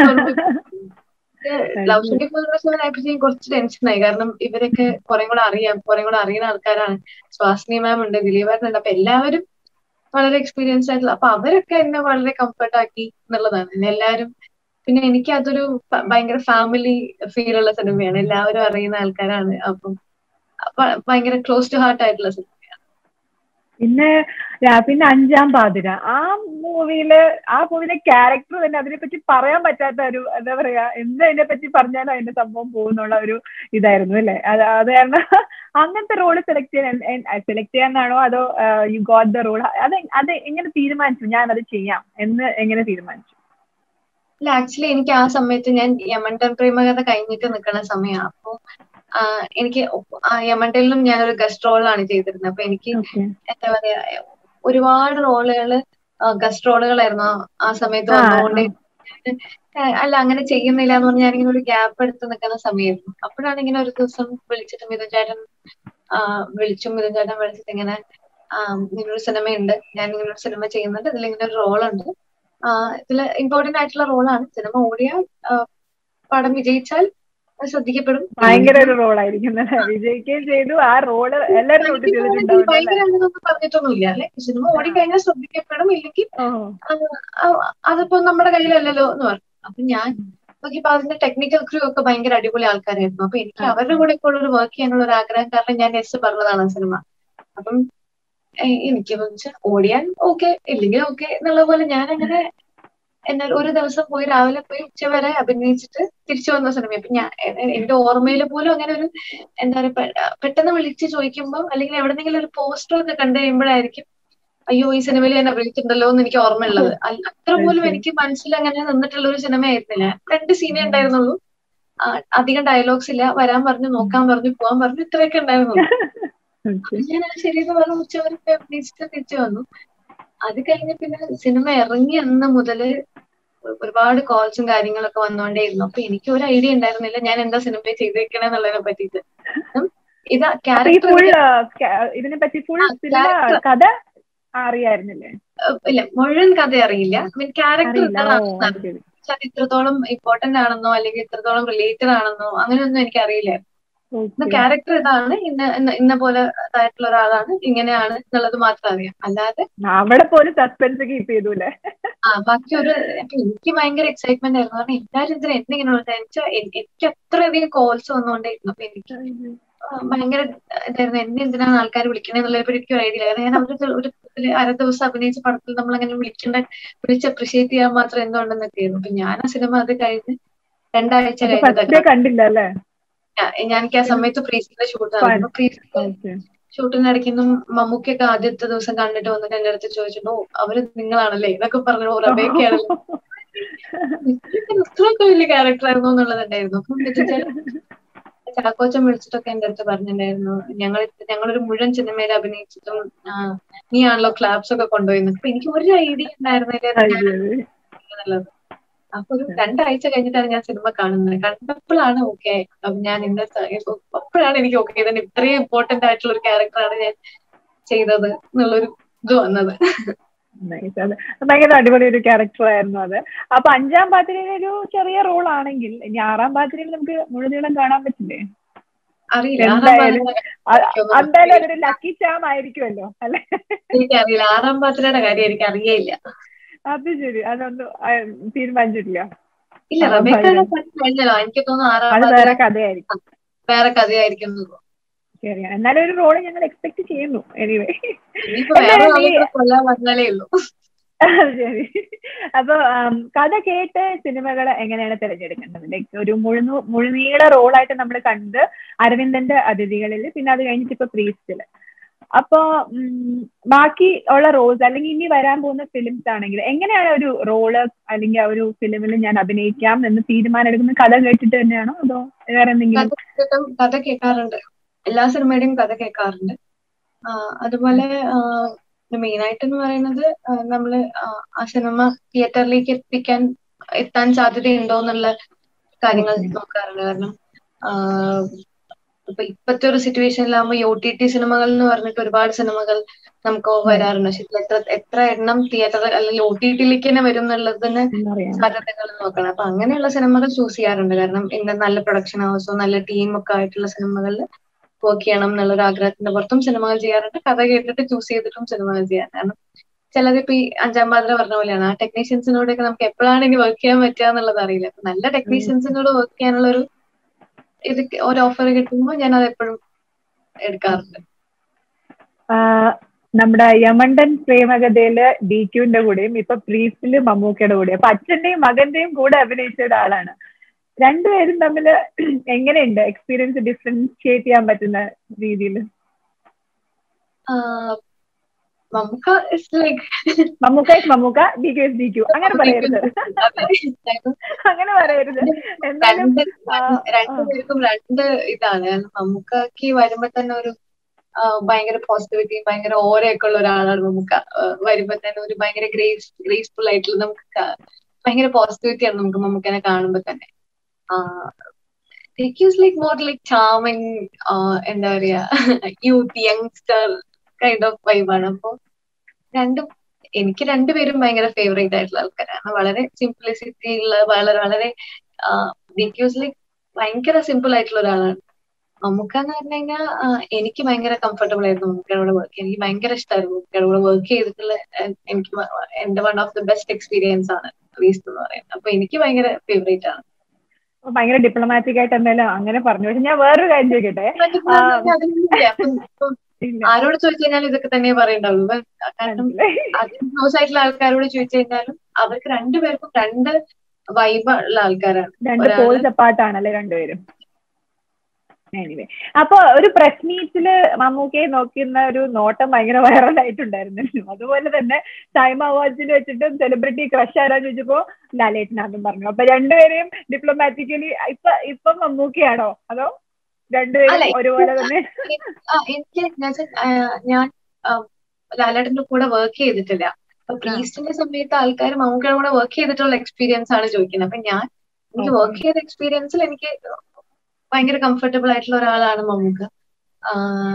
ലവ് സ്റ്റോറി ആയപ്പോഴത്തേക്കും കുറച്ച് ടെൻഷനായി കാരണം ഇവരൊക്കെ കുറെ കൂടെ അറിയാം കുറെ കൂടെ അറിയുന്ന ആൾക്കാരാണ് സ്വാസ്നി മാം ഉണ്ട് ദിലീപേട്ടനുണ്ട് അപ്പൊ എല്ലാവരും വളരെ എക്സ്പീരിയൻസ് ആയിട്ടുള്ള അപ്പൊ അവരൊക്കെ എന്നെ വളരെ കംഫർട്ട് ആക്കി എന്നുള്ളതാണ് എന്നെ എല്ലാവരും പിന്നെ എനിക്ക് അതൊരു ഭയങ്കര ഫാമിലി ഫീൽ ഉള്ള സിനിമയാണ് എല്ലാവരും അറിയുന്ന ആൾക്കാരാണ് അപ്പം ഭയങ്കര ക്ലോസ് ടു ഹാർട്ട് ആയിട്ടുള്ള സിനിമയാണ് പിന്നെ പിന്നെ അഞ്ചാം പാതിര ആ മൂവിയില് ആ മൂവിയിലെ ക്യാരക്ടർ തന്നെ അതിനെ പറ്റി പറയാൻ പറ്റാത്ത ഒരു എന്താ പറയാ എന്ത് അതിനെ പറ്റി പറഞ്ഞാലും അതിന്റെ സംഭവം പോകുന്നുള്ള ഒരു ഇതായിരുന്നു അല്ലേ അത് അത് കാരണം അങ്ങനത്തെ റോള് സെലക്ട് ചെയ്യാൻ സെലക്ട് ചെയ്യാനാണോ അതോ യു ഗോട്ട് ദ റോൾ അത് അത് എങ്ങനെ തീരുമാനിച്ചു ഞാൻ അത് ചെയ്യാം എന്ന് എങ്ങനെ തീരുമാനിച്ചു ഇല്ല ആക്ച്വലി എനിക്ക് ആ സമയത്ത് ഞാൻ യമണ്ടൻ പ്രേമകഥ കഴിഞ്ഞിട്ട് നിൽക്കുന്ന സമയമാണ് അപ്പോ എനിക്ക് യമണ്ടനിലും ഞാനൊരു ഗസ്റ്റ് റോളാണ് ചെയ്തിരുന്നത് അപ്പൊ എനിക്ക് എന്താ പറയാ ഒരുപാട് റോളുകള് ഗസ്റ്റ് റോളുകളായിരുന്നു ആ സമയത്ത് വന്നുകൊണ്ട് അല്ല അങ്ങനെ ചെയ്യുന്നില്ല എന്ന് പറഞ്ഞാൽ ഞാനിങ്ങനെ ഒരു ഗ്യാപ്പ് എടുത്ത് നിൽക്കുന്ന സമയമായിരുന്നു അപ്പോഴാണ് ഇങ്ങനെ ഒരു ദിവസം വിളിച്ചിട്ട് മിഥുൻ ചേട്ടൻ വിളിച്ചു മിഥുൻ ചേട്ടൻ വിളിച്ചിട്ട് ഇങ്ങനെ ഇങ്ങനൊരു സിനിമയുണ്ട് ഞാൻ ഇങ്ങനെ ഒരു സിനിമ ചെയ്യുന്നുണ്ട് ഇതിൽ ഇങ്ങനെ ഒരു റോളുണ്ട് ഇതിൽ ഇമ്പോർട്ടന്റ് ആയിട്ടുള്ള റോളാണ് സിനിമ ഓടിയാൽ പടം വിജയിച്ചാൽ ശ്രദ്ധിക്കപ്പെടും ഭയങ്കര ഒരു റോളായിരിക്കും വിജയിക്കുകയും ചെയ്തു ആ റോള് എല്ലാവരും ഭയങ്കര അങ്ങനൊന്നും പറഞ്ഞിട്ടൊന്നുമില്ല അല്ലെ സിനിമ ഓടിക്കഴിഞ്ഞാൽ ശ്രദ്ധിക്കപ്പെടും ഇല്ലെങ്കിൽ അതിപ്പോ നമ്മുടെ കയ്യിലല്ലല്ലോ എന്ന് പറഞ്ഞു അപ്പൊ ഞാൻ നോക്കിയപ്പോ അതിന്റെ ടെക്നിക്കൽ ക്രൂ ഒക്കെ ഭയങ്കര അടിപൊളി ആൾക്കാരായിരുന്നു അപ്പൊ എനിക്ക് അവരുടെ കൂടെ ഇപ്പോൾ ഒരു വർക്ക് ചെയ്യാനുള്ള ഒരു ആഗ്രഹം കാരണം ഞാൻ എസ് പറഞ്ഞതാണ് സിനിമ അപ്പം എനിക്ക് വെച്ചാൽ ഓടിയാൽ ഓക്കെ ഇല്ലെങ്കിൽ ഓക്കെ എന്നുള്ള പോലെ ഞാൻ അങ്ങനെ എന്നാൽ ഒരു ദിവസം പോയി രാവിലെ പോയി ഉച്ചവരെ അഭിനയിച്ചിട്ട് തിരിച്ചു വന്ന സിനിമ അപ്പൊ ഞാൻ എന്റെ ഓർമ്മയിൽ പോലും അങ്ങനെ ഒരു എന്താ പറയാ പെട്ടെന്ന് വിളിച്ച് ചോദിക്കുമ്പോൾ അല്ലെങ്കിൽ എവിടെന്നെങ്കിലും ഒരു പോസ്റ്റർ ഒക്കെ കണ്ടു കഴിയുമ്പോഴായിരിക്കും അയ്യോ ഈ സിനിമയിൽ ഞാൻ അഭിനയിച്ചിട്ടുണ്ടല്ലോ എന്ന് എനിക്ക് ഓർമ്മയുള്ളത് അത്ര പോലും എനിക്ക് മനസ്സിൽ അങ്ങനെ നിന്നിട്ടുള്ള ഒരു സിനിമ ആയിരുന്നില്ല രണ്ട് സീനേ ഉണ്ടായിരുന്നുള്ളൂ അധികം ഡയലോഗ്സ് ഇല്ല വരാൻ പറഞ്ഞു നോക്കാൻ പറഞ്ഞു പോകാൻ പറഞ്ഞു ഇത്രയൊക്കെ ഉണ്ടായിരുന്നുള്ളൂ ഞാൻ ശരിയെന്ന് പറഞ്ഞു ഉച്ചവരെ അഭിനയിച്ചിട്ട് തിരിച്ചു വന്നു അത് കഴിഞ്ഞ് പിന്നെ സിനിമ ഇറങ്ങി അന്ന് മുതല് ഒരുപാട് കോൾസും കാര്യങ്ങളൊക്കെ വന്നുകൊണ്ടേയിരുന്നു അപ്പൊ എനിക്ക് ഒരു ഐഡിയ ഉണ്ടായിരുന്നില്ല ഞാൻ എന്താ സിനിമ ചെയ്തേക്കണേ എന്നുള്ളതിനെ പറ്റിയിട്ട് ഇതാ ക്യാരക്ടർ ഇതിനെ പറ്റി ഫുൾ കഥ അറിയായിരുന്നില്ലേ ഇല്ല മുഴുവൻ കഥ അറിയില്ല മീൻ ക്യാരക്ടർ അത് ഇത്രത്തോളം ഇമ്പോർട്ടന്റ് ആണെന്നോ അല്ലെങ്കിൽ ഇത്രത്തോളം റിലേറ്റഡ് ആണെന്നോ അങ്ങനെയൊന്നും എനിക്ക് അറിയില്ലായിരുന്നു ക്യാരക്ടർ ഇതാണ് ഇന്ന ഇന്ന പോലെ ആയിട്ടുള്ള ഒരാളാണ് ഇങ്ങനെയാണ് എന്നുള്ളത് മാത്രം അറിയാം അല്ലാതെ അവിടെ പോലും സസ്പെൻസ് കീപ്പ് ചെയ്തൂലേ ആ ബാക്കി ഒരു എനിക്ക് ഭയങ്കര എക്സൈറ്റ്മെന്റ് ആയിരുന്നു കാരണം എല്ലാവരും ഇതിന് എന്തെങ്കിലും എനിക്ക് അത്രയധികം കോൾസ് വന്നുകൊണ്ടേയിരുന്നു അപ്പൊ എനിക്ക് ഭയങ്കര ഇതായിരുന്നു എന്നെ എന്തിനാണ് ആൾക്കാർ വിളിക്കണേ എന്നുള്ളതിനെ പറ്റി എനിക്ക് ഐഡിയ ഇല്ല ഞാൻ അവരുടെ ഒരു അര ദിവസം അഭിനയിച്ച പടത്തിൽ നമ്മൾ അങ്ങനെ വിളിക്കേണ്ട വിളിച്ച് അപ്രിഷിയേറ്റ് ചെയ്യാൻ മാത്രം എന്തുകൊണ്ടെന്നൊക്കെ ആയിരുന്നു അപ്പൊ ഞാൻ ആ സിനിമ അത് കഴിഞ്ഞ് രണ്ടാഴ്ച കഴിഞ്ഞ കണ്ടില്ല അല്ലേ ഞാൻ എനിക്ക് ആ സമയത്ത് പ്രീസിന്റെ ഷൂട്ടാണ് പ്രീസിന്റെ ഷൂട്ടിനിടയ്ക്കൊന്നും മമ്മൂക്കൊക്കെ ആദ്യത്തെ ദിവസം കണ്ടിട്ട് വന്നിട്ട് എന്റെ അടുത്ത് ചോദിച്ചിട്ടു ഓ അവര് നിങ്ങളാണല്ലേ ഇതൊക്കെ പറഞ്ഞു ഓ റബേക്കാണല്ലോ ഇത്രയൊക്കെ വലിയ ക്യാരക്ടർ ആയിരുന്നു എന്നുള്ളതുണ്ടായിരുന്നു അപ്പം ചാക്കോച്ചൻ വിളിച്ചിട്ടൊക്കെ എന്റെ അടുത്ത് പറഞ്ഞിട്ടുണ്ടായിരുന്നു ഞങ്ങൾ ഞങ്ങളൊരു മുഴുവൻ സിനിമയിൽ അഭിനയിച്ചിട്ടും നീ ആണല്ലോ ക്ലാബ്സ് ഒക്കെ കൊണ്ടുപോയി അപ്പൊ എനിക്ക് ഒരു ഐഡിയ ഉണ്ടായിരുന്നില്ല അപ്പൊ ഒരു രണ്ടാഴ്ച കഴിഞ്ഞിട്ടാണ് ഞാൻ സിനിമ കാണുന്നത് കണ്ടപ്പോഴാണ് ഓക്കെ ഞാൻ ഇന്ന അപ്പോഴാണ് എനിക്ക് ഓക്കെ ഇതിന് ഇത്രയും ഇമ്പോർട്ടന്റ് ആയിട്ടുള്ള ഒരു ക്യാരക്ടറാണ് ഞാൻ ചെയ്തത് എന്നുള്ളൊരു ഇത് വന്നത് Nice. അത് ഭയങ്കര അടിപൊളി ഒരു ക്യാരക്ടർ ആയിരുന്നു അത് അപ്പൊ അഞ്ചാം പാത്തിരിയിൽ ഒരു ചെറിയ റോൾ ആണെങ്കിൽ ഇനി ആറാം പാത്തിരിയിൽ നമുക്ക് മുഴുനീളം കാണാൻ പറ്റില്ലേ അറിയില്ല ആറാം എന്തായാലും പാതിര അ- എന്തായാലും അതൊരു ലക്കി ചാം ആയിരിക്കുമല്ലോ അല്ലെ എനിക്കറിയില്ല ആറാം പാത്രയുടെ കാര്യം എനിക്ക് അറിയില്ല അത് ശരി അതൊന്നും ആ, തീരുമാനിച്ചിട്ടില്ല ഇല്ല ആറാം റബേക്കയുടെ പാതിര. കഥ കഴിഞ്ഞല്ലോ എനിക്ക് തോന്നുന്നു ആറാം അത് പാതിര വേറെ കഥയായിരിക്കും വേറെ കഥയായിരിക്കും എന്ന് തോന്നുന്നു. ശരിയാണ് എന്നാലും ഒരു റോള് ഞങ്ങൾ എക്സ്പെക്ട് ചെയ്യുന്നു എനിവേ ഇനിയിപ്പോ വേറെ എന്തായാലും ഈ- ആളുകൾ കൊല്ലാൻ വന്നാലേ ഉള്ളൂ ശരി അപ്പൊ ആം, കഥ കേട്ട് സിനിമകൾ എങ്ങനെയാണ് തിരഞ്ഞെടുക്കേണ്ടത് ലൈക്ക് ഒരു മുഴുനു മുഴുനീള റോളായിട്ട് നമ്മൾ കണ്ട് അരവിന്ദന്റെ അതിഥികളിൽ പിന്നെ അത് കഴിഞ്ഞിട്ട് ഇപ്പൊ പ്രീസ്റ്റില് അപ്പൊ ഉം, ബാക്കി ഉള്ള റോൾസ് അല്ലെങ്കിൽ ഇനി വരാൻ പോകുന്ന ഫിലിംസ് ആണെങ്കിൽ എങ്ങനെയാണ് ഒരു റോള് അല്ലെങ്കിൽ ആ ഒരു ഫിലിമിൽ ഞാൻ അഭിനയിക്കാം എന്ന് തീരുമാനം എടുക്കുന്ന കഥ കേട്ടിട്ട് തന്നെയാണോ അതോ വേറെ എന്തെങ്കിലും കഥ കേട്ടും കഥ കേൾക്കാറുണ്ട് എല്ലാ സിനിമയുടെയും കഥ കേൾക്കാറുണ്ട് ആ, അതുപോലെ മെയിൻ ആയിട്ടെന്ന് പറയുന്നത് ആ, നമ്മള് ആ, ആ സിനിമ തിയേറ്ററിലേക്ക് എത്തിക്കാൻ എത്താൻ സാധ്യതയുണ്ടോ എന്നുള്ള കാര്യങ്ങൾ Okay. നോക്കാറുണ്ട് കാരണം ആ, ഇപ്പൊ ഇപ്പത്തെ ഒരു സിറ്റുവേഷനിലാകുമ്പോൾ ഒ ടി ടി സിനിമകൾ എന്ന് പറഞ്ഞിട്ട് ഒരുപാട് സിനിമകൾ നമുക്ക് വരാറുണ്ട് പക്ഷെ ഇതിൽ എത്ര എത്ര എണ്ണം തിയേറ്റർ അല്ലെങ്കിൽ ഒ ടി ടിയിലേക്ക് തന്നെ വരും എന്നുള്ളതിന് അറിയാം സാധ്യതകൾ നോക്കണം അപ്പൊ അങ്ങനെയുള്ള സിനിമകൾ ചൂസ് ചെയ്യാറുണ്ട് കാരണം ഇന്ന നല്ല പ്രൊഡക്ഷൻ ഹൗസോ നല്ല ടീം ഒക്കെ ആയിട്ടുള്ള സിനിമകളിൽ വർക്ക് ചെയ്യണം എന്നുള്ള ഒരു ആഗ്രഹത്തിന്റെ പുറത്തും സിനിമകൾ ചെയ്യാറുണ്ട് കഥ കേട്ടിട്ട് ചൂസ് ചെയ്തിട്ടും സിനിമകൾ ചെയ്യാൻ കാരണം ചിലത് ഇപ്പൊ ഈ അഞ്ചാം പാതിര പറഞ്ഞ പോലെയാണ് ആ ടെക്നീഷ്യൻസിനോടൊക്കെ നമുക്ക് എപ്പോഴാണ് ഇനി വർക്ക് ചെയ്യാൻ പറ്റുക എന്നുള്ളത് അറിയില്ല അപ്പൊ നല്ല ടെക്നീഷ്യൻസിനോട് വർക്ക് ചെയ്യാനുള്ള ഒരു ഇത് ഒരു ഓഫർ കിട്ടുമ്പോൾ ഞാൻ അത് എപ്പോഴും എടുക്കാറുണ്ട് ആ, നമ്മുടെ യമണ്ടൻ പ്രേമകഥയില് ഡി ക്യൂന്റെ കൂടെയും ഇപ്പൊ പ്രീസ്റ്റില് മമ്മൂക്കയുടെ കൂടെയും അപ്പൊ അച്ഛന്റെയും മകന്റെയും കൂടെ അഭിനയിച്ച ഒരാളാണ് രണ്ടുപേരും തമ്മിൽ എങ്ങനെയുണ്ട് എക്സ്പീരിയൻസ് ഡിഫറൻഷിയേറ്റ് ചെയ്യാൻ പറ്റുന്ന രീതിയിൽ ആഹ് നമുക്ക് it's like Mammookka is Mammookka D Q is D Q അങ്ങനെ പറയരുത് അങ്ങനെ പറയരുത് എന്നാലും രണ്ട് ആ, രണ്ടുപേർക്കും രണ്ട് ഇതാണ് കാരണം മമ്മൂക്കക്ക് വരുമ്പോ തന്നെ ഒരു ആ, ഭയങ്കര പോസിറ്റിവിറ്റി ഭയങ്കര ഓരയൊക്കെ ഉള്ള ഒരാളാണ് മമ്മൂക്ക ആ, വരുമ്പോ തന്നെ ഒരു ഭയങ്കര ഗ്രേസ് ഗ്രേസ്ഫുൾ ആയിട്ടുള്ള നമുക്ക് ക- ഭയങ്കര പോസിറ്റിവിറ്റിയാണ് നമുക്ക് മമ്മൂക്കനെ കാണുമ്പോ തന്നെ ലൈക്ക് മോർ ലൈക്ക് ചാമിങ് എന്താ പറയാ യൂത്ത് യങ്സ്റ്റർ കൈൻഡ് ഓഫ് വൈബാണ് അപ്പൊ രണ്ടും എനിക്ക് രണ്ടുപേരും ഭയങ്കര ഫേവറേറ്റ് ആയിട്ടുള്ള ആൾക്കാരാണ് വളരെ സിംപ്ലിസിറ്റി ഉള്ള വളരെ വളരെ ലൈക്ക് ഭയങ്കര സിമ്പിൾ ആയിട്ടുള്ള ഒരാളാണ് മമ്മൂക്ക എന്ന് പറഞ്ഞു കഴിഞ്ഞാൽ എനിക്ക് ഭയങ്കര കംഫർട്ടബിൾ ആയിരുന്നു മമ്മൂക്കയുടെ കൂടെ വർക്ക് എനിക്ക് ഭയങ്കര ഇഷ്ടമായിരുന്നു മമ്മൂക്കയുടെ കൂടെ വർക്ക് ചെയ്തിട്ടുള്ള ഏഹ്, എനിക്ക് വ- എന്റെ one of the best experience ആണ് റീസ്റ്റ് എന്ന് പറയുന്നത് അപ്പൊ എനിക്ക് ഭയങ്കര ഫേവറേറ്റ് ആണ് ഭയങ്കര ഡിപ്ലോമാറ്റിക് ആയിട്ട് എന്തായാലും അങ്ങനെ പറഞ്ഞു പക്ഷെ ഞാൻ വേറൊരു കാര്യം ചോദിക്കട്ടെ ആ. അതിനൊന്നുമില്ല. അപ്പം ഇപ്പം ഇല്ല ആരോട് ചോദിച്ചു കഴിഞ്ഞാലും ഇതൊക്കെ തന്നെ പറയണ്ടാവുള്ളൂ ഇപ്പം കാരണം മനസ്സിലായി. അതിന് ക്ലോസ് ആയിട്ടുള്ള ആൾക്കാരോട് ചോദിച്ചു കഴിഞ്ഞാലും അവർക്ക് രണ്ടുപേർക്കും രണ്ട് വൈബ് ഉള്ള ആൾക്കാരാണ് രണ്ട് ഒരാള് പോൾസ് അപ്പാർട്ടാണല്ലേ രണ്ടുപേരും എനിവേ അപ്പൊ ഒരു പ്രസ് മീറ്റില് മമ്മൂക്കയെ നോക്കുന്ന ഒരു നോട്ടം ഭയങ്കര വൈറലായിട്ടുണ്ടായിരുന്നല്ലോ അതുപോലെ തന്നെ ടൈം അവാർഡ്സിൽ വെച്ചിട്ട് സെലിബ്രിറ്റി ക്രഷ് ആരാന്ന് ചോദിച്ചപ്പോ ലാലേട്ടനാണെന്നും പറഞ്ഞു അപ്പൊ രണ്ടുപേരെയും ഡിപ്ലോമാറ്റിക്കലി ഇപ്പൊ ഇപ്പൊ മമ്മൂക്കയാണോ അതോ രണ്ടുപേരും അല്ല, ഒരുപോലെ തന്നെ ആ, എനിക്ക് ഞാൻ വെച്ചാ, ആ, ഞാൻ ആ, ലാലേട്ടന്റെ കൂടെ വർക്ക് ചെയ്തിട്ടില്ല അപ്പൊ പ്രീസ്റ്റിന്റെ സമയത്ത് ആൾക്കാർ മമ്മൂക്കയുടെ കൂടെ വർക്ക് ചെയ്തിട്ടുള്ള എക്സ്പീരിയൻസ് ആണ് ചോദിക്കുന്നത് അപ്പൊ ഞാൻ എനിക്ക് Okay. വർക്ക് ചെയ്ത എക്സ്പീരിയൻസിൽ എനിക്ക് ഭയങ്കര കംഫർട്ടബിൾ ആയിട്ടുള്ള ഒരാളാണ് മമ്മൂക്ക ആ,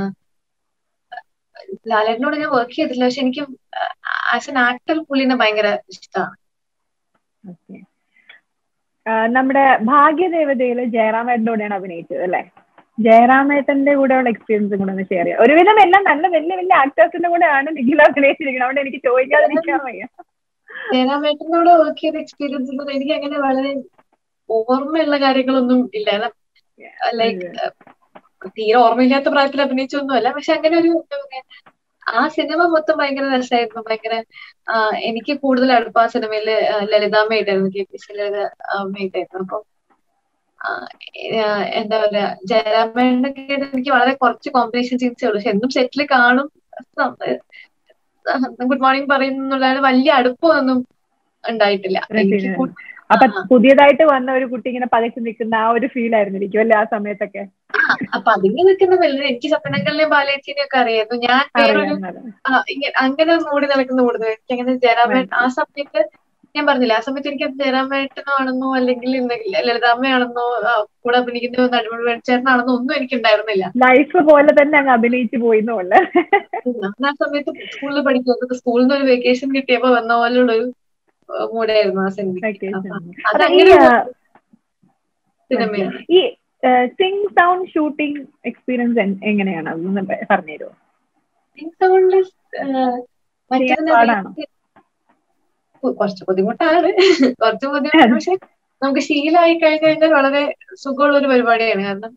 ലാലേട്ടനോട് ഞാൻ വർക്ക് ചെയ്തിട്ടില്ല പക്ഷെ എനിക്ക് ആസ് എൻ ആക്ടർ പുള്ളിനെ ഭയങ്കര ഇഷ്ടമാണ് Okay. ആ, നമ്മുടെ ഭാഗ്യദേവതയില് ജയറാമേട്ടന്റെ കൂടെയാണ് അഭിനയിച്ചത് അല്ലെ ജയറാമേട്ടന്റെ കൂടെയുള്ള എക്സ്പീരിയൻസ് കൂടെ ഒന്ന് ഷെയർ ചെയ്യാം ഒരുവിധം എല്ലാം നല്ല വലിയ വലിയ ആക്ടേഴ്സിന്റെ കൂടെയാണ് നിഖില അഭിനയിച്ചിരിക്കുന്നത് അതുകൊണ്ട് എനിക്ക് ചോദിക്കാതിരിക്കാൻ വയ്യ ജയറാമേട്ടന്റെ കൂടെ വർക്ക് ചെയ്ത എക്സ്പീരിയൻസ് എനിക്ക് അങ്ങനെ വളരെ ഓർമ്മയുള്ള കാര്യങ്ങളൊന്നും ഇല്ല ലൈക്ക് തീരെ ഓർമ്മയില്ലാത്ത പ്രായത്തിൽ അഭിനയിച്ചൊന്നുമല്ല പക്ഷെ അങ്ങനെ ഒരു എന്താ പറയാ, ആ സിനിമ മൊത്തം ഭയങ്കര രസമായിരുന്നു ഭയങ്കര ആ, എനിക്ക് കൂടുതൽ അടുപ്പ് ആ സിനിമയില് ആ, ലളിതാമ്മയായിട്ടായിരുന്നു കെ പി സി ലളിത അമ്മയായിട്ടായിരുന്നു അപ്പൊ ആ, ആ, എന്താ പറയാ ജയരാമേണ്ണൊക്കെ എനിക്ക് വളരെ കുറച്ച് കോമ്പിനേഷൻ സീൻസേ ഉള്ളൂ പക്ഷെ എന്നും സെറ്റിൽ കാണും ഗുഡ് മോർണിംഗ് പറയുന്നുള്ളതാണ് വലിയ അടുപ്പമൊന്നും ഉണ്ടായിട്ടില്ല എനിക്ക് കൂ- അപ്പൊ ആ. പുതിയതായിട്ട് വന്ന ഒരു കുട്ടി ഇങ്ങനെ പകച്ചു നിൽക്കുന്ന ആ ഒരു ഫീൽ ആയിരുന്നിരിക്കും അല്ലേ ആ സമയത്തൊക്കെ അപ്പൊ അതിന് നിൽക്കുന്ന വലിയ എനിക്ക് സത്യനങ്കലിനെയും ബാലേച്ചിനെയും ഒക്കെ അറിയായിരുന്നു ഞാൻ വേറൊരു അറിയാം ആ, ഇങ്ങ- അങ്ങനെ മൂടി നടക്കുന്ന കൂടുതൽ എനിക്ക് അങ്ങനെ ജയറാമൻ ആ സമയത്ത് ഞാൻ പറഞ്ഞില്ല ആ സമയത്ത് എനിക്ക് ജയറാമേട്ടനാണെന്നോ അല്ലെങ്കിൽ ലളിതാമ്മയാണെന്നോ കൂടെ അഭിനയിക്കുന്ന നടുമുഴ ചേട്ടനാണെന്നോ ഒന്നും എനിക്ക് ഉണ്ടായിരുന്നില്ല ലൈഫ് പോലെ തന്നെ അങ്ങ് അഭിനയിച്ചു പോയിന്നുള്ള ആ സമയത്ത് സ്കൂളിൽ പഠിക്കുമ്പോൾ സ്കൂളിൽ നിന്ന് ഒരു വെക്കേഷൻ കിട്ടിയപ്പോ വന്ന പോലുള്ള ഒരു മൂടായിരുന്നു ആ സിനിമയ്ക്ക് അതങ്ങനെ സിനിമയാണ് ഈ സിംഗ് സൗണ്ട് ഷൂട്ടിംഗ് എക്സ്പീരിയൻസ് എങ്ങനെയാണ് അതൊന്ന് പറഞ്ഞുതരുമോ സിംഗ് സൗണ്ട് മറ്റേ കുറച്ച് ബുദ്ധിമുട്ടാണ് കുറച്ച് ബുദ്ധിമുട്ടാണ് പക്ഷെ നമുക്ക് ശീലമായി കഴിഞ്ഞു കഴിഞ്ഞാൽ വളരെ സുഖമുള്ള ഒരു പരിപാടിയാണ് കാരണം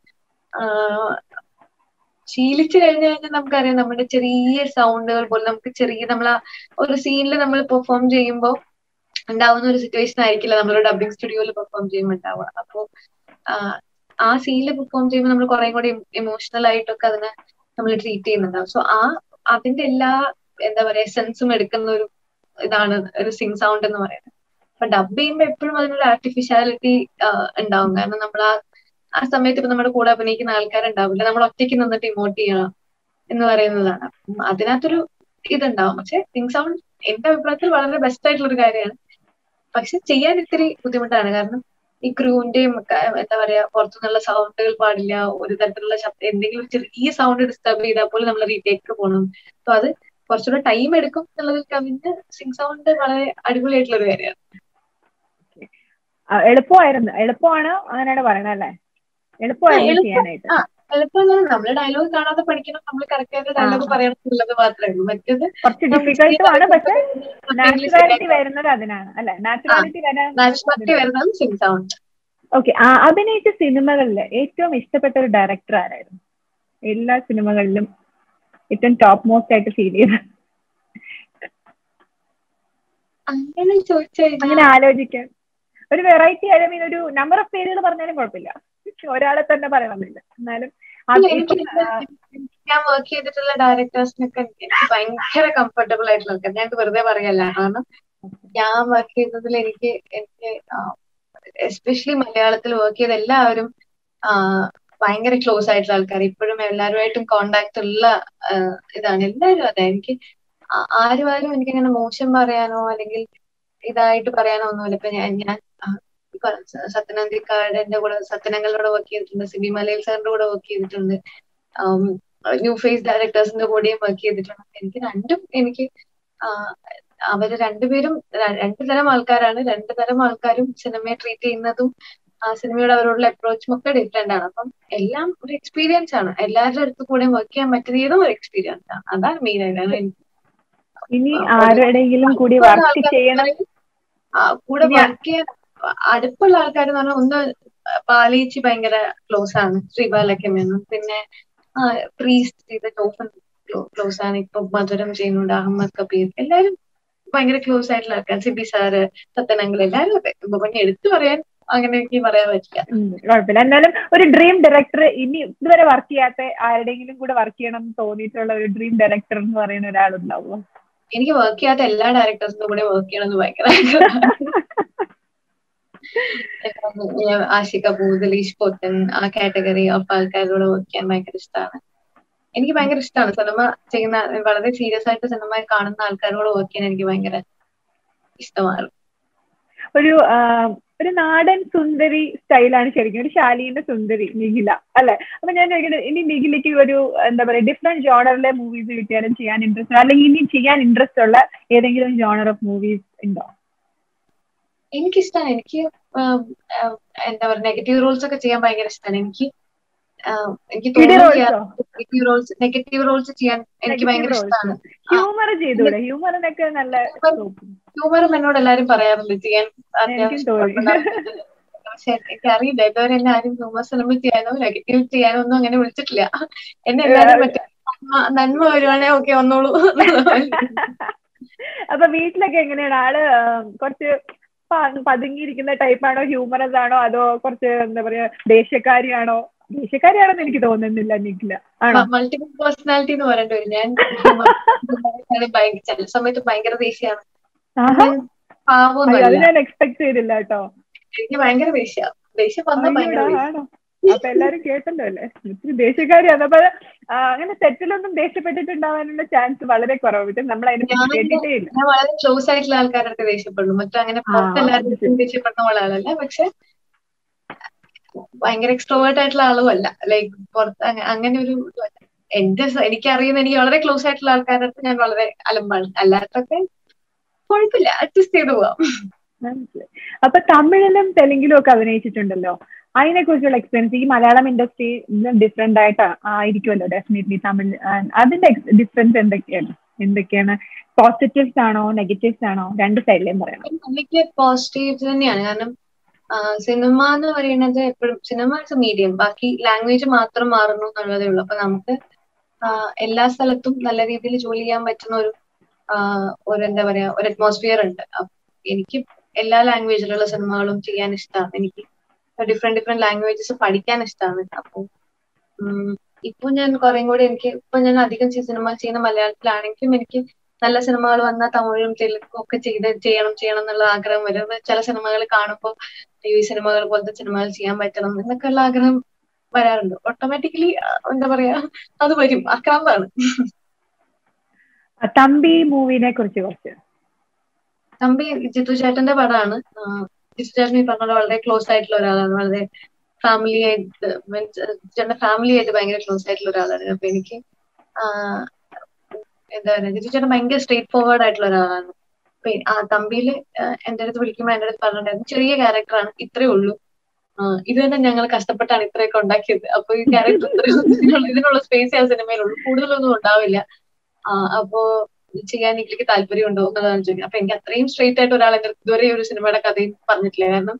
ശീലിച്ചു കഴിഞ്ഞു കഴിഞ്ഞാൽ നമുക്കറിയാം നമ്മുടെ ചെറിയ സൗണ്ടുകൾ പോലും നമുക്ക് ചെറിയ നമ്മൾ ഒരു സീനിൽ നമ്മൾ പെർഫോം ചെയ്യുമ്പോൾ ഉണ്ടാവുന്ന ഒരു സിറ്റുവേഷൻ ആയിരിക്കില്ല നമ്മൾ ഡബിങ് സ്റ്റുഡിയോയിൽ പെർഫോം ചെയ്യുമ്പോൾ ഉണ്ടാവുക അപ്പോ ആ സീനിൽ പെർഫോം ചെയ്യുമ്പോൾ നമ്മൾ കുറെ കൂടി ഇമോഷണൽ ആയിട്ടൊക്കെ അതിനെ നമ്മൾ ട്രീറ്റ് ചെയ്യുന്നുണ്ടാവും സോ ആ അതിന്റെ എല്ലാ എന്താ പറയാ സെൻസും എടുക്കുന്ന ഒരു ഇതാണ് ഒരു സിംഗ് സൗണ്ട് എന്ന് പറയുന്നത് അപ്പൊ ഡബ് ചെയ്യുമ്പോൾ എപ്പോഴും അതിനൊരു ആർട്ടിഫിഷ്യാലിറ്റി ഉണ്ടാവും കാരണം നമ്മൾ ആ ആ സമയത്ത് ഇപ്പൊ നമ്മുടെ കൂടെ അഭിനയിക്കുന്ന ആൾക്കാരുണ്ടാവില്ല നമ്മൾ ഒറ്റയ്ക്ക് നിന്നിട്ട് ഇമോട്ട് ചെയ്യണം എന്ന് പറയുന്നതാണ് അതിനകത്തൊരു ഇതുണ്ടാവും പക്ഷെ സിംഗ് സൗണ്ട് എന്റെ അഭിപ്രായത്തിൽ വളരെ ബെസ്റ്റ് ആയിട്ടുള്ള ഒരു കാര്യമാണ് പക്ഷെ ചെയ്യാൻ ഇത്തിരി ബുദ്ധിമുട്ടാണ് കാരണം ഈ ക്രൂവിന്റെയും എന്താ പറയാ പുറത്തുനിന്നുള്ള സൗണ്ടുകൾ പാടില്ല ഒരു തരത്തിലുള്ള ശബ്ദം എന്തെങ്കിലും ചെറിയ സൗണ്ട് ഡിസ്റ്റർബ് ചെയ്താൽ പോലും നമ്മൾ റീടേക്ക് പോകണം അപ്പൊ അത് കുറച്ചുകൂടെ ടൈം എടുക്കും എന്നുള്ളതിൽ കവിഞ്ഞ് സിംഗ് സൗണ്ട് വളരെ അടിപൊളിയായിട്ടുള്ള ഒരു കാര്യമാണ് എളുപ്പമായിരുന്നു എളുപ്പമാണ് അങ്ങനെയാണ് പറയണത് അല്ലേ എളുപ്പമായിരുന്നു ചെയ്യാനായിട്ട് എളുപ്പം നമ്മൾ ഡയലോഗ് കാണാതെ പഠിക്കണം നമ്മൾ കറക്റ്റ് ആയിട്ട് ഡയലോഗ് പറയണം എന്നുള്ളത് മാത്രമേ ഉള്ളൂ മറ്റേത് കുറച്ച് ഡിഫിക്കൽട്ടും ആണ് പക്ഷെ നാച്ചുറാലിറ്റി വരുന്നത് അതിനാണ് അല്ലെ നാച്ചുറാലിറ്റി നാച്ചുറാലിറ്റി വരുന്നത് സിംഗ് സൗണ്ട് ഓക്കെ അഭിനയിച്ച സിനിമകളിൽ ഏറ്റവും ഇഷ്ടപ്പെട്ട ഒരു ഡയറക്ടർ ആരായിരുന്നു എല്ലാ സിനിമകളിലും ഏറ്റവും ടോപ്പ് മോസ്റ്റ് ആയിട്ട് ഫീൽ ചെയ്ത അങ്ങനെ ചോദിച്ചാൽ അങ്ങനെ ആലോചിക്കാൻ ഒരു വെറൈറ്റി ഐ മീൻ ഒരു നമ്പർ ഓഫ് പേരുകൾ പറഞ്ഞാലും കുഴപ്പമില്ല ഒരാളെ തന്നെ പറയണമെന്നില്ല എന്നാലും ഞാൻ വർക്ക് ചെയ്തിട്ടുള്ള ഡയറക്ടേഴ്സിനൊക്കെ എനിക്ക് ഭയങ്കര കംഫർട്ടബിൾ ആയിട്ടുള്ള ആൾക്കാർ ഞാൻ വെറുതെ പറയല്ല കാരണം ഞാൻ വർക്ക് ചെയ്തതിൽ എനിക്ക് എനിക്ക് എസ്പെഷ്യലി മലയാളത്തിൽ വർക്ക് ചെയ്ത എല്ലാവരും ഭയങ്കര ക്ലോസ് ആയിട്ടുള്ള ആൾക്കാർ ഇപ്പോഴും എല്ലാവരുമായിട്ടും കോണ്ടാക്ട് ഉള്ള ഇതാണ് എല്ലാവരും അതെ എനിക്ക് ആരും ആരും എനിക്കങ്ങനെ മോശം പറയാനോ അല്ലെങ്കിൽ ഇതായിട്ട് പറയാനോ ഒന്നുമില്ല ഇപ്പൊ ഞാൻ ഞാൻ സത്യനന്ദിക്കാടിന്റെ കൂടെ സത്യനങ്ങളുടെ വർക്ക് ചെയ്തിട്ടുണ്ട് സിബി മലയിൽ സാറിന്റെ കൂടെ വർക്ക് ചെയ്തിട്ടുണ്ട് ന്യൂ ഫേസ് ഡയറക്ടേഴ്സിന്റെ കൂടെയും വർക്ക് ചെയ്തിട്ടുണ്ട് എനിക്ക് രണ്ടും എനിക്ക് അവര് രണ്ടുപേരും രണ്ടു തരം ആൾക്കാരാണ് രണ്ടു തരം ആൾക്കാരും സിനിമയെ ട്രീറ്റ് ചെയ്യുന്നതും ആ സിനിമയുടെ അവരോടുള്ള അപ്രോച്ചും ഒക്കെ ഡിഫറെന്റ് ആണ് അപ്പം എല്ലാം ഒരു എക്സ്പീരിയൻസ് ആണ് എല്ലാവരുടെ അടുത്ത് കൂടെ വർക്ക് ചെയ്യാൻ പറ്റുന്നതും ഒരു എക്സ്പീരിയൻസ് ആണ് അതാണ് മെയിൻ ആയിട്ട് എനിക്ക് ഇനി ആരുടെയെങ്കിലും കൂടി വർക്ക് ചെയ്യണം കൂടെ വർക്ക് ചെയ്യാൻ അടുപ്പുള്ള ആൾക്കാർ എന്ന് പറഞ്ഞാൽ ഒന്ന് പാലിച്ചി ഭയങ്കര ക്ലോസ് ആണ് ശ്രീബാലൊക്കെ മേനും പിന്നെ പ്രീസ്റ്റ് ചെയ്ത ടോഫൻ ക്ലോസ് ആണ് ഇപ്പൊ മധുരം ചെയ്യുന്നുണ്ട് അഹമ്മദ് കബീർ എല്ലാവരും ഭയങ്കര ക്ലോസ് ആയിട്ടുള്ള ആൾക്കാർ സിബി സാറ് സത്യനങ്ങൾ എല്ലാവരും അതെ പിന്നെ എടുത്തു പറയാൻ അങ്ങനെ എനിക്ക് പറയാൻ പറ്റില്ല കുഴപ്പമില്ല എന്നാലും ഒരു ഡ്രീം ഡയറക്ടർ ഇനി ഇതുവരെ വർക്ക് ചെയ്യാത്ത ആരുടെയെങ്കിലും കൂടെ വർക്ക് ചെയ്യണം എന്ന് തോന്നിയിട്ടുള്ള ഒരു ഡ്രീം ഡയറക്ടർ എന്ന് പറയുന്ന ഒരാളുണ്ടാവുമോ എനിക്ക് വർക്ക് ചെയ്യാത്ത എല്ലാ ഡയറക്ടേഴ്സിന്റെ കൂടെ വർക്ക് ചെയ്യണമെന്ന് ഭയങ്കര ആഷിക അബൂ ദലീഷ് പൊത്തൻ ആ കാറ്റഗറി ഓഫ് ആൾക്കാരോട് വർക്ക് ചെയ്യാൻ ഭയങ്കര ഇഷ്ടമാണ് എനിക്ക് ഭയങ്കര ഇഷ്ടമാണ് സിനിമ ചെയ്യുന്ന വളരെ സീരിയസ് ആയിട്ട് സിനിമ കാണുന്ന ആൾക്കാരോട് വർക്ക് ചെയ്യാൻ എനിക്ക് ഭയങ്കര ഇഷ്ടമാണ് ഒരു ഒരു നാടൻ സുന്ദരി സ്റ്റൈലാണ് ശരിക്കും ഒരു ശാലീന്റെ സുന്ദരി നിഖില അല്ലെ അപ്പൊ ഞാൻ ചോദിക്കുന്നത് ഇനി നിഖിലയ്ക്ക് ഒരു എന്താ പറയാ ഡിഫറെന്റ് ജോണറിലെ മൂവീസ് കിട്ടിയാലും ചെയ്യാൻ ഇൻട്രസ്റ്റ് അല്ലെങ്കിൽ ഇനി ചെയ്യാൻ ഇൻട്രസ്റ്റ് ഉള്ള ഏതെങ്കിലും ജോണർ ഓഫ് മൂവീസ് ഉണ്ടോ എനിക്കിഷ്ടമാണ് എനിക്ക് എന്താ പറയുക നെഗറ്റീവ് റോൾസ് ഒക്കെ ചെയ്യാൻ ഭയങ്കര ഇഷ്ടമാണ് എനിക്ക് എനിക്ക് നെഗറ്റീവ് റോൾസ് നെഗറ്റീവ് റോൾസ് ചെയ്യാൻ എനിക്ക് ഭയങ്കര ഇഷ്ടമാണ് ഹ്യൂമർ ചെയ്തൂടെ ഹ്യൂമറിനൊക്കെ നല്ല ഹ്യൂമറും എന്നോട് എല്ലാരും പറയാറുണ്ട് ചെയ്യാൻ പക്ഷെ എനിക്ക് അറിയില്ല ഇതുവരെ എന്നെ ആരും ഹ്യൂമർ സിനിമ ചെയ്യാനോ നെഗറ്റീവ് ചെയ്യാനോ ഒന്നും അങ്ങനെ വിളിച്ചിട്ടില്ല എന്നെ എല്ലാരും മറ്റേ നന്മ വരുവാണെ ഓക്കെ വന്നോളൂ അപ്പൊ വീട്ടിലൊക്കെ എങ്ങനെയാണ് ആള് കുറച്ച് പതുങ്ങിയിരിക്കുന്ന ടൈപ്പാണോ ഹ്യൂമറസ് ആണോ അതോ കുറച്ച് എന്താ പറയാ ദേഷ്യക്കാരിയാണോ ദേഷ്യക്കാരിയാണെന്ന് എനിക്ക് തോന്നുന്നില്ല നിക്കില്ല മൾട്ടിപ്പിൾ പേഴ്സണാലിറ്റി എന്ന് പറയേണ്ടി വരും ഞാൻ ചില സമയത്ത് ഭയങ്കര ദേഷ്യമാണ് അത് ഞാൻ എക്സ്പെക്ട് ചെയ്തില്ല കേട്ടോ എനിക്ക് ഭയങ്കര ദേഷ്യ ദേഷ്യം വന്നാൽ ഭയങ്കര അപ്പൊ എല്ലാരും കേട്ടല്ലോ അല്ലേ ഇത്തിരി ദേഷ്യക്കാരിയാണ് അപ്പൊ ആ, അങ്ങനെ സെറ്റിലൊന്നും ദേഷ്യപ്പെട്ടിട്ടുണ്ടാവാനുള്ള ചാൻസ് വളരെ കുറവ് പക്ഷെ നമ്മൾ അതിനെ ഞാൻ കേട്ടിട്ടേ ഇല്ല ഞാൻ വളരെ ക്ലോസ് ആയിട്ടുള്ള ആൾക്കാരൊക്കെ ദേഷ്യപ്പെടുന്നു മറ്റും അങ്ങനെ ആ, പുറത്തെല്ലാവരും ദേഷ്യപ്പെടുന്ന പോലെ ആളല്ല പക്ഷെ ഭയങ്കര എക്സ്ട്രോവേർട്ട് ആയിട്ടുള്ള ആളും അല്ല ലൈക്ക് പുറത്ത് അങ്ങ- അങ്ങനെ ഒരു ഇതുമല്ല. എന്റെ സ- എനിക്കറിയുന്ന എനിക്ക് വളരെ ക്ലോസ് ആയിട്ടുള്ള ആൾക്കാരുടെ അടുത്ത് ഞാൻ വളരെ അലമ്പാണ് അല്ലാത്തൊക്കെ കുഴപ്പമില്ല അഡ്ജസ്റ്റ് ചെയ്ത് പോവാം മനസ്സിലായി അപ്പൊ തമിഴിലും തെലുങ്കിലും ഒക്കെ അഭിനയിച്ചിട്ടുണ്ടല്ലോ അതിനെ കുറിച്ചുള്ള എക്സ്പീരിയൻസ് ഈ മലയാളം ഇൻഡസ്ട്രി ഡിഫറെന്റ് ആയിട്ട് ആയിരിക്കുമല്ലോ ഡെഫിനറ്റ്ലി തമിഴ് ആ, അതിന്റെ ഡിഫറൻസ് എന്തൊക്കെയാണ് എന്തൊക്കെയാണ് പോസിറ്റീവ്സ് ആണോ നെഗറ്റീവ്സ് ആണോ രണ്ട് സൈഡിലേയും പറയണം എനിക്ക് പോസിറ്റീവ് തന്നെയാണ് കാരണം സിനിമ എന്ന് പറയുന്നത് എപ്പോഴും സിനിമ ഇസ് മീഡിയം ബാക്കി ലാംഗ്വേജ് മാത്രം മാറുന്നു എന്നുള്ളതേ ഉള്ളൂ അപ്പൊ നമുക്ക് ആ, എല്ലാ സ്ഥലത്തും നല്ല രീതിയിൽ ജോലി ചെയ്യാൻ പറ്റുന്ന ഒരു ആ, ഒരു എന്താ പറയാ ഒരു അറ്റ്മോസ്ഫിയർ ഉണ്ട് അപ്പൊ എനിക്ക് എല്ലാ ലാംഗ്വേജിലുള്ള സിനിമകളും ചെയ്യാൻ ഇഷ്ടമാണ് എനിക്ക് ഡിഫറെന്റ് ഡിഫറെന്റ് ലാംഗ്വേജസ് പഠിക്കാൻ ഇഷ്ടമാണ് അപ്പൊ ഉം, ഇപ്പൊ ഞാൻ കുറേ കൂടി എനിക്ക് ഇപ്പൊ ഞാൻ അധികം സിനിമ ചെയ്യുന്ന മലയാളത്തിലാണെങ്കിലും എനിക്ക് നല്ല സിനിമകൾ വന്നാൽ തമിഴും തെലുങ്കും ഒക്കെ ചെയ്ത് ചെയ്യണം ചെയ്യണം എന്നുള്ള ആഗ്രഹം വരും അപ്പൊ ചില സിനിമകൾ കാണുമ്പോൾ ഈ സിനിമകൾ പോലത്തെ സിനിമകൾ ചെയ്യാൻ പറ്റണം എന്നൊക്കെയുള്ള ആഗ്രഹം വരാറുണ്ട് ഓട്ടോമാറ്റിക്കലി എന്താ പറയാ അത് വരും അക്രാന്താണ് ആ, തമ്പി മൂവിനെ കുറിച്ച് കുറച്ച് തമ്പി ജിത്തു ചേട്ടന്റെ പടമാണ് ആഹ് ജിത്തു ചേട്ടൻ ഈ പറഞ്ഞ പോലെ വളരെ ക്ലോസ് ആയിട്ടുള്ള ഒരാളാണ് വളരെ ഫാമിലി ആയിട്ട് മീൻസ് ചേട്ടന്റെ ഫാമിലി ആയിട്ട് ഭയങ്കര ക്ലോസ് ആയിട്ടുള്ള ഒരാളാണ് അപ്പൊ എനിക്ക് ആഹ് എന്താ പറയാ ജിത്തു ചേട്ടൻ ഭയങ്കര സ്ട്രേറ്റ് ഫോർവേഡ് ആയിട്ടുള്ള ഒരാളാണ് അപ്പൊ ഈ- ആ തമ്പിയില് ആഹ് എന്റെ അടുത്ത് വിളിക്കുമ്പോൾ എന്റെ അടുത്ത് പറഞ്ഞിട്ടുണ്ടായിരുന്നു ചെറിയ ക്യാരക്ടറാണ് ഇത്രേ ഉള്ളൂ ആഹ് ഇത് തന്നെ ഞങ്ങൾ കഷ്ടപ്പെട്ടാണ് ഇത്രയൊക്കെ ഉണ്ടാക്കിയത് അപ്പൊ ഈ ക്യാരക്ടർ ഇതിനുള്ള ഇതിനുള്ള സ്പേസ് ആ സിനിമയിലുള്ളൂ കൂടുതലൊന്നും ഉണ്ടാവില്ല ആഹ് അപ്പോ ചെയ്യാൻ എനിക്ക് താല്പര്യമുണ്ടോ എന്നുള്ളതാണ് ചോദിക്കുന്നത് അപ്പൊ എനിക്ക് അത്രയും സ്ട്രെയിറ്റ് ആയിട്ട് ഒരാൾ എന്റെ അടുത്ത് ഇതുവരെ ഒരു സിനിമയുടെ കഥയും പറഞ്ഞിട്ടില്ല കാരണം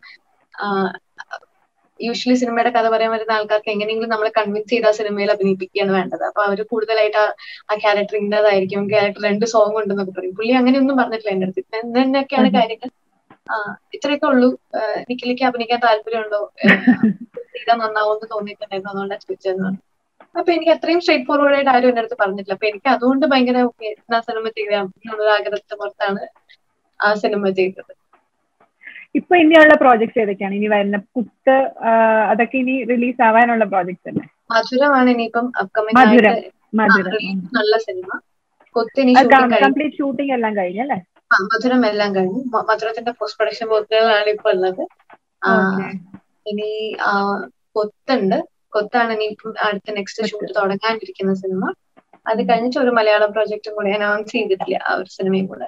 യൂഷ്വലി സിനിമയുടെ കഥ പറയാൻ വരുന്ന ആൾക്കാർക്ക് എങ്ങനെയെങ്കിലും നമ്മളെ കൺവിൻസ് ചെയ്ത് ആ സിനിമയിൽ അഭിനയിപ്പിക്കുകയാണ് വേണ്ടത് അപ്പൊ അവര് കൂടുതലായിട്ട് ആ- ആ ക്യാരക്ടർ ഇന്നതായിരിക്കും ക്യാരക്ടർ രണ്ട് സോങ് ഉണ്ടെന്നൊക്കെ പറയും പുള്ളി അങ്ങനെയൊന്നും പറഞ്ഞിട്ടില്ല എന്റെ അടുത്ത് ഇന്ന തന്നെയൊക്കെയാണ് ഉം. കാര്യങ്ങൾ ആ ഇത്രയൊക്കെ ഉള്ളൂ ആഹ് നിഖിലേക്ക് അഭിനയിക്കാൻ താല്പര്യമുണ്ടോ ചെയ്താൽ നന്നാവുമെന്ന് തോന്നിയിട്ടുണ്ടായിരുന്നു അതുകൊണ്ടാണ് ചോദിച്ചതെന്ന് പറഞ്ഞു അപ്പൊ എനിക്ക് അത്രയും സ്ട്രേറ്റ് ഫോർവേഡ് ആയിട്ട് ആരും എന്റെ അടുത്ത് പറഞ്ഞിട്ടില്ല അപ്പൊ എനിക്ക് അതുകൊണ്ട് ഭയങ്കര ഓക്കെ ആ സിനിമ ചെയ്യാം എന്നുള്ള ആഗ്രഹത്തെ പുറത്താണ് ആ സിനിമ ചെയ്തത് ഇപ്പൊ ഇനിയുള്ള പ്രോജക്ട്സ് ഏതൊക്കെയാണ് ഇനി വരുന്ന കുത്ത് ആ, അതൊക്കെ ഇനി റിലീസ് ആവാനുള്ള പ്രോജക്ട്സ് അല്ലേ മധുരമാണ് ഇനിയിപ്പം അപ്കമിങ് മധുരം ആയിട്ട് മധുരം release നല്ല സിനിമ കൊത്തിനി ഷൂട്ടിംഗ് കഴിഞ്ഞു കംപ്ലീറ്റ് ഷൂട്ടിംഗ് എല്ലാം കഴിഞ്ഞല്ലേ ആ, മധുരം എല്ലാം കഴിഞ്ഞു മ- മധുരത്തിന്റെ പോസ്റ്റ് പ്രൊഡക്ഷൻ വർക്കുകളാണ് ഇപ്പൊ ഉള്ളത് ആ, ഓക്കെ ഇനി ആ, കൊത്തുണ്ട് കൊത്താണ് ഇനി ഇപ്പം അടുത്ത നെക്സ്റ്റ് കൊത്ത്. ഷൂട്ട് തുടങ്ങാനിരിക്കുന്ന സിനിമ അത് കഴിഞ്ഞിട്ട് ഒരു മലയാളം പ്രോജക്റ്റും കൂടി അനൗൺസ് ചെയ്തിട്ടില്ല ആ ഒരു സിനിമയും കൂടെ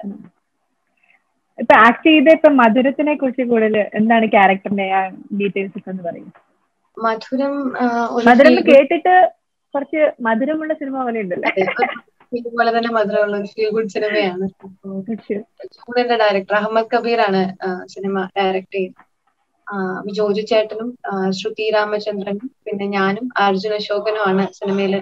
ഇപ്പൊ ആക്ട് ചെയ്ത ഇപ്പൊ മധുരത്തിനെ കുറിച്ച് കൂടുതൽ എന്താണ് ക്യാരക്ടറിന്റെ ആ ഡീറ്റെയിൽസ് ഒക്കെ ഒന്ന് പറയും മധുരം ആ, ഒരു മധുരം feel good- കേട്ടിട്ട് കുറച്ച് മധുരമുള്ള സിനിമ പോലെ ഉണ്ടല്ലേ അതെ, ഒരു ഇതുപോലെ തന്നെ മധുരമുള്ള ഒരു ഫീൽ ഗുഡ് സിനിമയാണ് അപ്പൊ പക്ഷേ ചൂടിന്റെ ഡയറക്ടർ അഹമ്മദ് കബീറാണ് ആ, സിനിമ ഡയറക്ട് ചെയ്യുന്നത് ആ, ജോജു ചേട്ടനും ആ, ശ്രുതി രാമചന്ദ്രനും പിന്നെ ഞാനും അർജുൻ അശോകനുമാണ് സിനിമയില്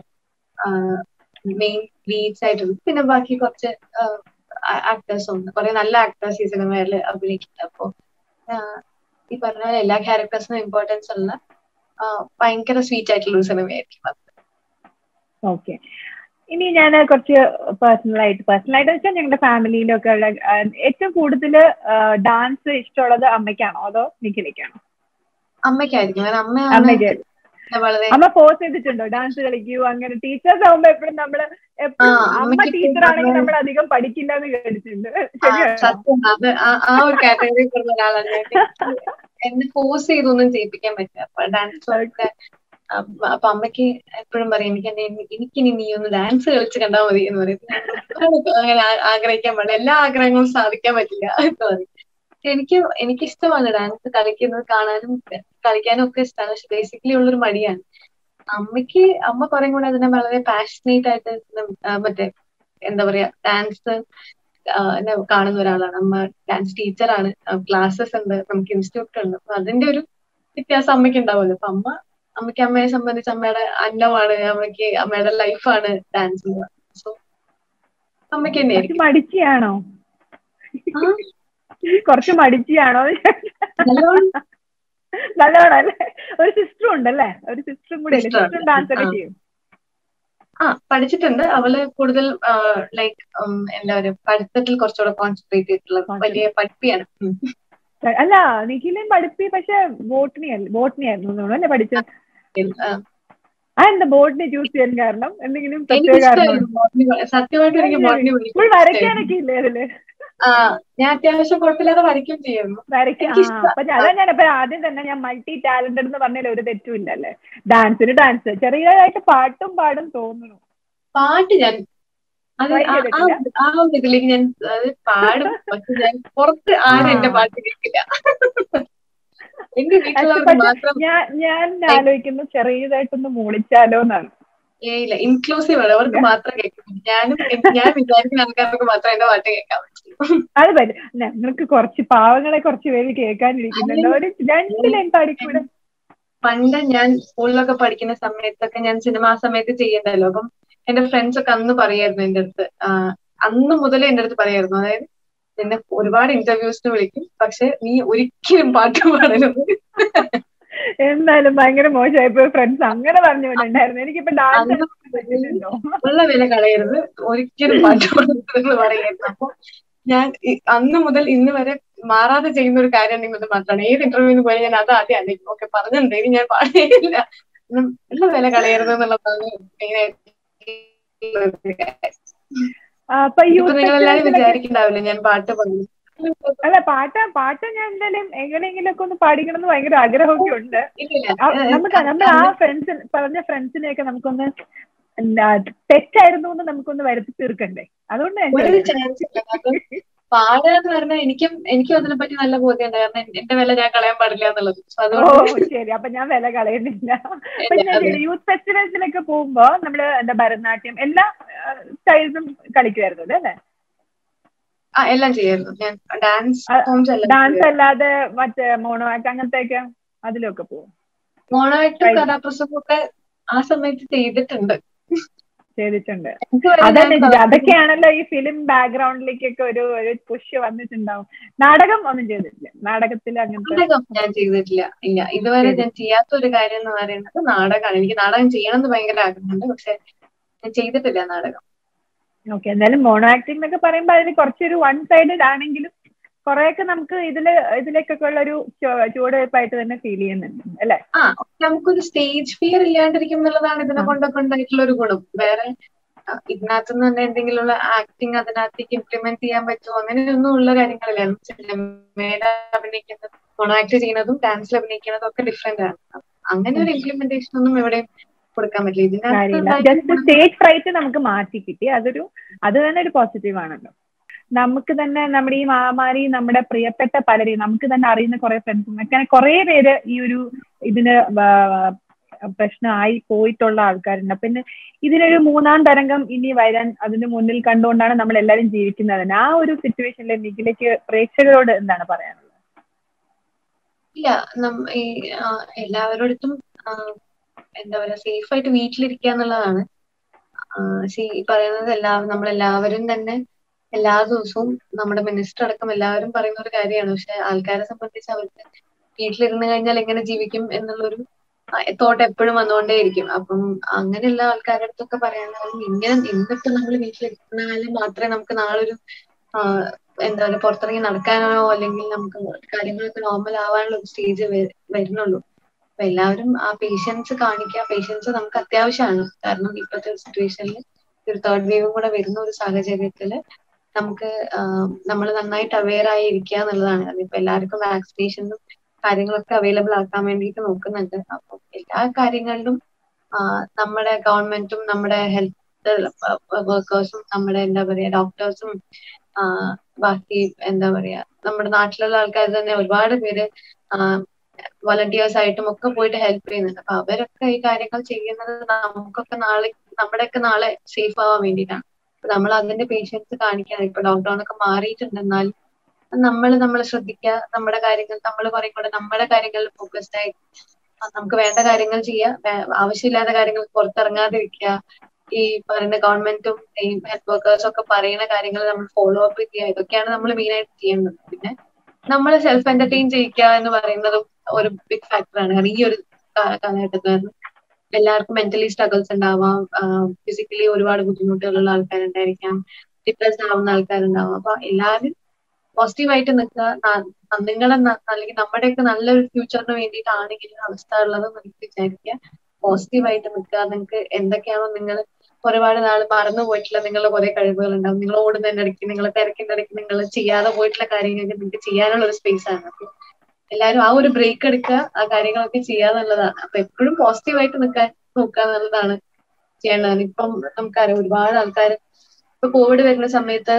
മെയിൻ ലീഡ്സ് ആയിട്ടുള്ളത് പിന്നെ ബാക്കി കുറച്ച് ആക്ടേഴ്സും ഉണ്ട് കുറെ നല്ല ആക്ടേഴ്സ് ഈ സിനിമയിൽ അഭിനയിക്കുന്നത് അപ്പോ ആ, ഈ പറഞ്ഞ പോലെ എല്ലാ ക്യാരക്ടേഴ്സിനും ഇമ്പോർട്ടൻസ് ഉള്ള ആ, ഭയങ്കര സ്വീറ്റ് ആയിട്ടുള്ള ഒരു സിനിമയായിരിക്കും അത്. ഓക്കെ ഇനി ഞാൻ കുറച്ച് പേഴ്സണൽ ആയിട്ട് പേഴ്സണൽ ആയിട്ട് വെച്ചാൽ ഞങ്ങളുടെ ഫാമിലിയിലൊക്കെ ഉള്ള ആ, ഏറ്റവും കൂടുതൽ ഡാൻസ് ഇഷ്ടമുള്ളത് അമ്മയ്ക്കാണോ അതോ നിഖിലേക്കാണോ അമ്മയ്ക്കായിരിക്കും കാരണം അമ്മയാണ് അമ്മയ്ക്ക് വളരെ അമ്മ ഫോഴ്സ് ചെയ്തിട്ടുണ്ടോ ഡാൻസ് കളിക്കൂ അങ്ങനെ ടീച്ചേഴ്സ് ആവുമ്പോ എപ്പോഴും നമ്മള് എപ്പോഴും ആ, അമ്മ അമ്മയ്ക്ക് ടീച്ചർ ആണെങ്കിൽ ഇപ്പൊ നമ്മൾ അധികം പഠിക്കില്ല എന്ന് കേട്ടിട്ടുണ്ട് ആ, ശരിയാണോ സത്യം അത് ആ- ആ ഒരു കാറ്റഗറിയിൽ പെടുന്ന ഒരാളാണ് ഞാൻ. എനിക്ക് എന്നെ ഫോഴ്സ് ചെയ്തൊന്നും ചെയ്യിപ്പിക്കാൻ പറ്റില്ല അപ്പൊ ഡാൻസ് ഒക്കെ അപ്പൊ അപ്പൊ അമ്മയ്ക്ക് എപ്പോഴും പറയും എനിക്ക് എന്നെ എനിക്കിനി നീ ഒന്ന് ഡാൻസ് കളിച്ച് കണ്ടാൽ മതി എന്ന് പറയും ഞാൻ ഒരിക്കലും അങ്ങനെ ആ- ആഗ്രഹിക്കാൻ പാടില്ല എല്ലാ ആഗ്രഹങ്ങളും സാധിക്കാൻ പറ്റില്ല എന്ന് പറയും എനിക്ക് എനിക്കിഷ്ടമാണ് ഡാൻസ് കളിക്കുന്നത് കാണാനും കളിക്കാനും ഒക്കെ ഇഷ്ടമാണ് പക്ഷെ ബേസിക്കലി ഉള്ളൊരു മടിയാണ് അമ്മയ്ക്ക് അമ്മ കുറെ കൂടെ അതിനെ വളരെ പാഷനേറ്റ് ആയിട്ട് നം- ആ, മറ്റേ എന്താ പറയാ ഡാൻസ് കാണുന്ന ഒരാളാണ് അമ്മ ഡാൻസ് ടീച്ചറാണ് ക്ലാസ്സസ് ഉണ്ട് നമുക്ക് ഇൻസ്റ്റിറ്റ്യൂട്ട് ഉണ്ട് അപ്പൊ അതിന്റെ ഒരു വ്യത്യാസം അമ്മയ്ക്ക് ഉണ്ടാവുമല്ലോ അപ്പൊ അമ്മ അമ്മയ്ക്ക് അമ്മയെ സംബന്ധിച്ച് അമ്മയുടെ അന്നമാണ് അമ്മയ്ക്ക് അമ്മയുടെ ലൈഫാണ് ഡാൻസ് എന്ന് പറയുന്നത് സോ അമ്മയ്ക്ക് കുറച്ച് തന്നെയായിരിക്കും മടിച്ചിയാണോ ആ, കുറച്ച് മടിച്ചിയാണോ നല്ലോണം നല്ലോണം അല്ലേ ഒരു സിസ്റ്ററും ഉണ്ടല്ലേ ഒരു സിസ്റ്ററും കൂടെ Sister ഉണ്ട്. സിസ്റ്ററും ഡാൻസ് ഒക്കെ ആ. ചെയ്യും ആ പഠിച്ചിട്ടുണ്ട് അവള് കൂടുതൽ ലൈക്ക് എന്താ പറയാ പഠിത്തത്തിൽ കുറച്ചുകൂടെ കോൺസെൻട്രേറ്റ് ചെയ്തിട്ടുള്ള വലിയ പഠിപ്പിയാണ് ഉം. അല്ല നിഖിലും പഠിപ്പി പക്ഷെ ബോട്ടണി അല്ല ബോട്ടണി ആയിരുന്നു തോന്നുന്നു അല്ലേ പഠിച്ചത് ആ എന്താ ബോട്ടിനെ ചൂസ് ചെയ്യാൻ കാരണം എന്തെങ്കിലും പ്രത്യേക എനിക്ക് കാരണം ഇഷ്ടമായിരുന്നു ബോട്ടണി സത്യമായിട്ട് എനിക്ക് ബോട്ടണി ഫുൾ വരയ്ക്കാനൊക്കെ ഇല്ലേ അതില് ആ ഞാൻ അത്യാവശ്യം കുഴപ്പമില്ലാതെ വരയ്ക്കും ചെയ്യുന്നു വരയ്ക്കാൻ ആ എനിക്കിഷ്ടം. അപ്പൊ അതാ ഞാൻ ഇപ്പൊ ആദ്യം തന്നെ ഞാൻ മൾട്ടി ടാലന്റഡ് എന്ന് പറഞ്ഞാൽ ഒരു തെറ്റും ഇല്ലല്ലേ ഡാൻസിന് ഡാൻസ് ചെറിയതായിട്ട് പാട്ടും പാടും തോന്നുന്നു പാട്ട് ഞാൻ അത് Try ആ- ആ ചെയ്തിട്ടില്ല? ആ ഒരു ഇതിലേക്ക് ഞാൻ അത് പാടും പക്ഷെ ഞാൻ പുറത്ത് ആരും എന്റെ ആ. പാട്ട് കേൾക്കില്ല എന്റെ വീട്ടിലുള്ളവർക്ക് പക്ഷെ മാത്രം ഞാൻ ഞാൻ ആലോചിക്കുന്നു ചെറിയതായിട്ടൊന്ന് മൂളിച്ചാലോ എന്നാണ് ഏ ഇല്ല ഇൻക്ലൂസീവ് ആണ് അവർക്ക് മാത്രം കേൾക്കും ഞാനും എൻ- ഞാൻ വിചാരിക്കുന്ന ആൾക്കാർക്ക് മാത്രം എന്റെ പാട്ട് കേൾക്കാൻ പറ്റും അത് പറ്റും ഞങ്ങൾക്ക് കുറച്ച് പാവങ്ങളെ കുറച്ച് പേര് കേൾക്കാനിരിക്കുന്നുണ്ട് ഒരു രണ്ട് ലൈൻ പാടിക്കൂടെ പണ്ട് ഞാൻ സ്കൂളിലൊക്കെ പഠിക്കുന്ന സമയത്തൊക്കെ ഞാൻ സിനിമ ആ സമയത്ത് ചെയ്യണ്ടല്ലോ അപ്പം എന്റെ ഫ്രണ്ട്സ് ഒക്കെ അന്ന് പറയായിരുന്നു എന്റെ അടുത്ത് ആ, അന്ന് മുതലേ എന്റെ അടുത്ത് പറയായിരുന്നു അതായത് നിന്നെ ഒരുപാട് ഇന്റർവ്യൂസിന് വിളിക്കും പക്ഷെ നീ ഒരിക്കലും പാട്ട് പാടരുത് എന്നാലും ഭയങ്കര മോശമായിപ്പോയി ഫ്രണ്ട്സ് അങ്ങനെ പറഞ്ഞു വിടണ്ടായിരുന്നു എനിക്കിപ്പോ ഡാൻസ് അന്ന് പറ്റുന്നുണ്ടോ ഉള്ള വില കളയരുത് ഒരിക്കലും പാട്ട് പാടരുത് എന്ന് പറയായിരുന്നു അപ്പൊ ഞാൻ ഈ- അന്ന് മുതൽ ഇന്ന് വരെ മാറാതെ ചെയ്യുന്ന ഒരു കാര്യം ഉണ്ടെങ്കിൽ മാത്രമാണ് ഏത് ഇന്റർവ്യൂവിന് പോയി ഞാൻ അത് ആദ്യം ആലോചിക്കും ഓക്കെ പറഞ്ഞിട്ടുണ്ട് ഇനി ഞാൻ പാടിയില്ല ഉം, ഉള്ള വില കളയരുത് എന്നുള്ളതാണ് മെയിനായിട്ട് ആ, അപ്പൊ ഇപ്പൊ യൂത്ത് നിങ്ങൾ എല്ലാരും ഫെസ്റ്റിവൽസിലൊക്കെ വിചാരിക്കണ്ടാവില്ല ഞാൻ പാട്ട് പാടും അല്ല പാട്ട് പാട്ട് ഞാൻ എന്തായാലും എങ്ങനെയെങ്കിലും ഒക്കെ ഒന്ന് പാടിക്കണം എന്ന് ഭയങ്കര ആഗ്രഹമൊക്കെ ഉണ്ട് ഇല്ലില്ല ആ, നമുക്ക് നമ്മൾ ആ ഫ്രണ്ട്സ് പറഞ്ഞ ഫ്രണ്ട്സിനെയൊക്കെ നമുക്കൊന്ന് എന്താ തെറ്റായിരുന്നു എന്ന് നമുക്കൊന്ന് വരുത്തി തീർക്കണ്ടേ അതുകൊണ്ട് ഞാൻ ഒരു ചോദിച്ചത്. ചാൻസ് ഇല്ല കാരണം പാടുക എന്ന് പറഞ്ഞാൽ എനിക്കും എനിക്കും അതിനെ പറ്റി നല്ല ബോധ്യമുണ്ട് കാരണം എൻ- എന്റെ വില ഞാൻ കളയാൻ പാടില്ല എന്നുള്ളത് So ഓ അതുകൊണ്ട് ശരി അപ്പൊ ഞാൻ വില കളയുന്നില്ല അപ്പൊ ഇല്ല, ഞാൻ അതെ. യൂത്ത് ഫെസ്റ്റിവൽസിലൊക്കെ പോകുമ്പോ നമ്മള് എന്താ ഭരതനാട്യം എല്ലാ സ്റ്റൈൽസും കളിക്കുമായിരുന്നു അല്ലേ ആ എല്ലാം ചെയ്യായിരുന്നു ഞാൻ ഡാൻസ് ആ, ഫോംസ് എല്ലാം ഡാൻസ് അല്ലാതെ മറ്റേ മോണോ ആക്ട് അങ്ങനത്തെയൊക്കെ അതിലൊക്കെ പോകും മോണോയിട്ടും Right. കഥാപ്രസംഗവും ഒക്കെ ആ സമയത്ത് ചെയ്തിട്ടുണ്ട് ചെയ്തിട്ടുണ്ട് എനിക്ക് വരെ അതന്നെ ഞാൻ ചേച്ചി, അതൊക്കെയാണല്ലോ ഈ ഫിലിം ബാക്ക്ഗ്രൗണ്ടിലേക്കൊക്കെ ഒരു ഒരു പുഷ് വന്നിട്ടുണ്ടാവും നാടകം ഒന്നും ചെയ്തിട്ടില്ല നാടകത്തിൽ അങ്ങനത്തെ നാടകം ഞാൻ ചെയ്തിട്ടില്ല ഇല്ല ഇതുവരെ ഞാൻ ചെയ്യാത്ത ഒരു കാര്യം എന്ന് പറയുന്നത് നാടകമാണ് എനിക്ക് നാടകം ചെയ്യണം എന്ന് ഭയങ്കര ആഗ്രഹമുണ്ട് പക്ഷെ ഞാൻ ചെയ്തിട്ടില്ല നാടകം ഓക്കെ എന്തായാലും മോണോ ആക്ടിംഗ് എന്നൊക്കെ പറയുമ്പോൾ അതിന് കുറച്ചൊരു വൺ സൈഡഡ് ആണെങ്കിലും കുറെയൊക്കെ നമുക്ക് ഇതില് ഇതിലേക്കൊക്കെ ഉള്ള ഒരു ചുവടുവയ്പായിട്ട് തന്നെ ഫീൽ ചെയ്യുന്നുണ്ട് അല്ലെ ആ നമുക്കൊരു സ്റ്റേജ് ഫിയർ ഇല്ലാണ്ടിരിക്കും എന്നുള്ളതാണ് ഇതിനെ ആ. കൊണ്ടൊക്കെ ഉണ്ടായിട്ടുള്ള ഒരു ഗുണം വേറെ ആ, ഇതിനകത്ത് നിന്ന് തന്നെ എന്തെങ്കിലും ആക്ടിങ് അതിനകത്തേക്ക് ഇംപ്ലിമെന്റ് ചെയ്യാൻ പറ്റുമോ അങ്ങനെയൊന്നും ഉള്ള കാര്യങ്ങളില്ല സിനിമയുടെ അഭിനയിക്കുന്നത് മോണോ ആക്ട് ചെയ്യുന്നതും ഡാൻസിൽ അഭിനയിക്കുന്നതും ഒക്കെ ഡിഫറെന്റ് ആണ് അപ്പൊ അങ്ങനെ ഒരു ഇംപ്ലിമെന്റേഷൻ ഒന്നും എവിടെയും കൊടുക്കാൻ പറ്റില്ല ഇതിനകത്ത് കാര്യമില്ല ഉണ്ടായിട്ടുള്ള ജസ്റ്റ് സ്റ്റേജ് ഫ്രൈറ്റ് നമുക്ക് മാറ്റി കിട്ടി അതൊരു അത് തന്നെ ഒരു പോസിറ്റീവ് ആണല്ലോ നമുക്ക് തന്നെ നമ്മുടെ ഈ മഹാമാരി നമ്മുടെ പ്രിയപ്പെട്ട പലരെയും നമുക്ക് തന്നെ അറിയുന്ന കുറെ ഫ്രണ്ട്സും അങ്ങനെ കുറെ പേര് ഈ ഒരു ഇതിന് വ- പ്രശ്നമായി പോയിട്ടുള്ള ആൾക്കാരുണ്ട് പിന്നെ ഇതിനൊരു മൂന്നാം തരംഗം ഇനി വരാൻ അതിന് മുന്നിൽ കണ്ടുകൊണ്ടാണ് നമ്മൾ എല്ലാവരും ജീവിക്കുന്നത് ആ ഒരു സിറ്റുവേഷനിൽ നിഖിലേക്ക് പ്രേക്ഷകരോട് എന്താണ് പറയാനുള്ളത് ഇല്ല നമ്മ ഈ ആ, എല്ലാവരോടത്തും ആ, എന്താ പറയാ സേഫ് ആയിട്ട് വീട്ടിലിരിക്കുക എന്നുള്ളതാണ് ആ, പക്ഷേ ഈ പറയുന്നത് എല്ലാ നമ്മളെല്ലാവരും തന്നെ എല്ലാ ദിവസവും നമ്മുടെ മിനിസ്റ്റർ അടക്കം എല്ലാവരും പറയുന്ന ഒരു കാര്യമാണ് പക്ഷെ ആൾക്കാരെ സംബന്ധിച്ച് അവർക്ക് വീട്ടിലിരുന്ന് കഴിഞ്ഞാൽ എങ്ങനെ ജീവിക്കും എന്നുള്ളൊരു തോട്ട് എപ്പോഴും വന്നുകൊണ്ടേയിരിക്കും അപ്പം അങ്ങനെയുള്ള ആൾക്കാരുടെ അടുത്തൊക്കെ പറയാനുള്ളത് ഇങ്ങനെ ഇന്നിപ്പോ നമ്മൾ വീട്ടിലിരുന്നാലും മാത്രമേ നമുക്ക് നാളൊരു ആ, എന്താ പറയുക പുറത്തിറങ്ങി നടക്കാനോ അല്ലെങ്കിൽ നമുക്ക് കാര്യങ്ങളൊക്കെ നോർമൽ ആവാനുള്ള ഒരു സ്റ്റേജ് വരുന്നുള്ളൂ അപ്പൊ എല്ലാവരും ആ പേഷ്യൻസ് കാണിക്കുക പേഷ്യൻസ് നമുക്ക് അത്യാവശ്യമാണ് കാരണം ഇപ്പോഴത്തെ സിറ്റുവേഷനിൽ ഒരു തേർഡ് വേവും കൂടെ വരുന്ന ഒരു സാഹചര്യത്തില് നമുക്ക് നമ്മൾ നന്നായിട്ട് അവെയർ ആയി ഇരിക്കുക എന്നുള്ളതാണ് കാരണം ഇപ്പൊ എല്ലാവർക്കും വാക്സിനേഷനും കാര്യങ്ങളൊക്കെ അവൈലബിൾ ആക്കാൻ വേണ്ടിയിട്ട് നോക്കുന്നുണ്ട് അപ്പം എല്ലാ കാര്യങ്ങളിലും ആ, നമ്മുടെ ഗവൺമെന്റും നമ്മുടെ ഹെൽത്ത് വർക്കേഴ്സും നമ്മുടെ എന്താ പറയാ ഡോക്ടേഴ്സും ബാക്കി എന്താ പറയാ നമ്മുടെ നാട്ടിലുള്ള ആൾക്കാർ തന്നെ ഒരുപാട് പേര് വളണ്ടിയേഴ്സ് ആയിട്ടും ഒക്കെ പോയിട്ട് ഹെൽപ്പ് ചെയ്യുന്നുണ്ട് അപ്പൊ അവരൊക്കെ ഈ കാര്യങ്ങൾ ചെയ്യുന്നത് നമുക്കൊക്കെ നാളെ നമ്മുടെയൊക്കെ നാളെ സേഫ് ആവാൻ വേണ്ടിയിട്ടാണ് അപ്പൊ നമ്മൾ അതിന്റെ പേഷ്യൻസ് കാണിക്കാൻ ഇപ്പൊ ലോക്ക്ഡൌൺ ഒക്കെ മാറിയിട്ടുണ്ട് എന്നാലും നമ്മൾ നമ്മൾ ശ്രദ്ധിക്കുക നമ്മുടെ കാര്യങ്ങൾ നമ്മൾ കുറെ കൂടെ നമ്മുടെ കാര്യങ്ങളിൽ ഫോക്കസ്ഡ് ആയി ആ, നമുക്ക് വേണ്ട കാര്യങ്ങൾ ചെയ്യുക വേ- ആവശ്യമില്ലാത്ത കാര്യങ്ങൾ പുറത്തിറങ്ങാതിരിക്കുക ഈ പറയുന്ന ഗവൺമെന്റും ഈ ഹെൽത്ത് വർക്കേഴ്സും ഒക്കെ പറയുന്ന കാര്യങ്ങൾ നമ്മൾ ഫോളോ അപ്പ് ചെയ്യുക ഇതൊക്കെയാണ് നമ്മൾ മെയിൻ ആയിട്ട് ചെയ്യേണ്ടത് പിന്നെ നമ്മൾ സെൽഫ് എന്റർടൈൻ ചെയ്യിക്കുക എന്ന് പറയുന്നതും ഒരു ബിഗ് ഫാക്ടറാണ് കാരണം ഈ ഒരു കാ- കാലഘട്ടത്തിൽ കാരണം എല്ലാവർക്കും മെന്റലി സ്ട്രഗിൾസ് ഉണ്ടാവാം ഫിസിക്കലി ഒരുപാട് ബുദ്ധിമുട്ടുകളുള്ള ആൾക്കാരുണ്ടായിരിക്കാം ഡിപ്രസ്ഡ് ആവുന്ന ആൾക്കാരുണ്ടാവാം അപ്പൊ എല്ലാവരും പോസിറ്റീവായിട്ട് നിൽക്കുക ന- നിങ്ങളെ ന- അല്ലെങ്കിൽ നമ്മുടെയൊക്കെ നല്ലൊരു ഫ്യൂച്ചറിന് വേണ്ടിയിട്ടാണ് ഇങ്ങനെ ഒരു അവസ്ഥ ഉള്ളത് എന്ന് വിചാരിക്കുക പോസിറ്റീവായിട്ട് നിൽക്കുക നിങ്ങൾക്ക് എന്തൊക്കെയാണോ നിങ്ങൾ ഒരുപാട് നാൾ മറന്നു പോയിട്ടുള്ള നിങ്ങളുടെ കുറെ കഴിവുകൾ ഉണ്ടാവും നിങ്ങൾ ഓടുന്നതിന്റെ ഇടയ്ക്ക് നിങ്ങൾ തിരക്കിന്റെ ഇടയ്ക്ക് നിങ്ങൾ ചെയ്യാതെ പോയിട്ടുള്ള കാര്യങ്ങൾക്ക് നിങ്ങൾക്ക് ചെയ്യാനുള്ള ഒരു സ്പേസ് ആണ് അപ്പൊ എല്ലാവരും ആ ഒരു ബ്രേക്ക് എടുക്കുക ആ കാര്യങ്ങളൊക്കെ ചെയ്യാന്നുള്ളതാണ് അപ്പൊ എപ്പോഴും പോസിറ്റീവായിട്ട് നിൽക്കാൻ നോക്കുക എന്നുള്ളതാണ് ചെയ്യേണ്ടത് ഇപ്പം നമുക്കറിയാം ഒരുപാട് ആൾക്കാർ ഇപ്പൊ കോവിഡ് വരുന്ന സമയത്ത്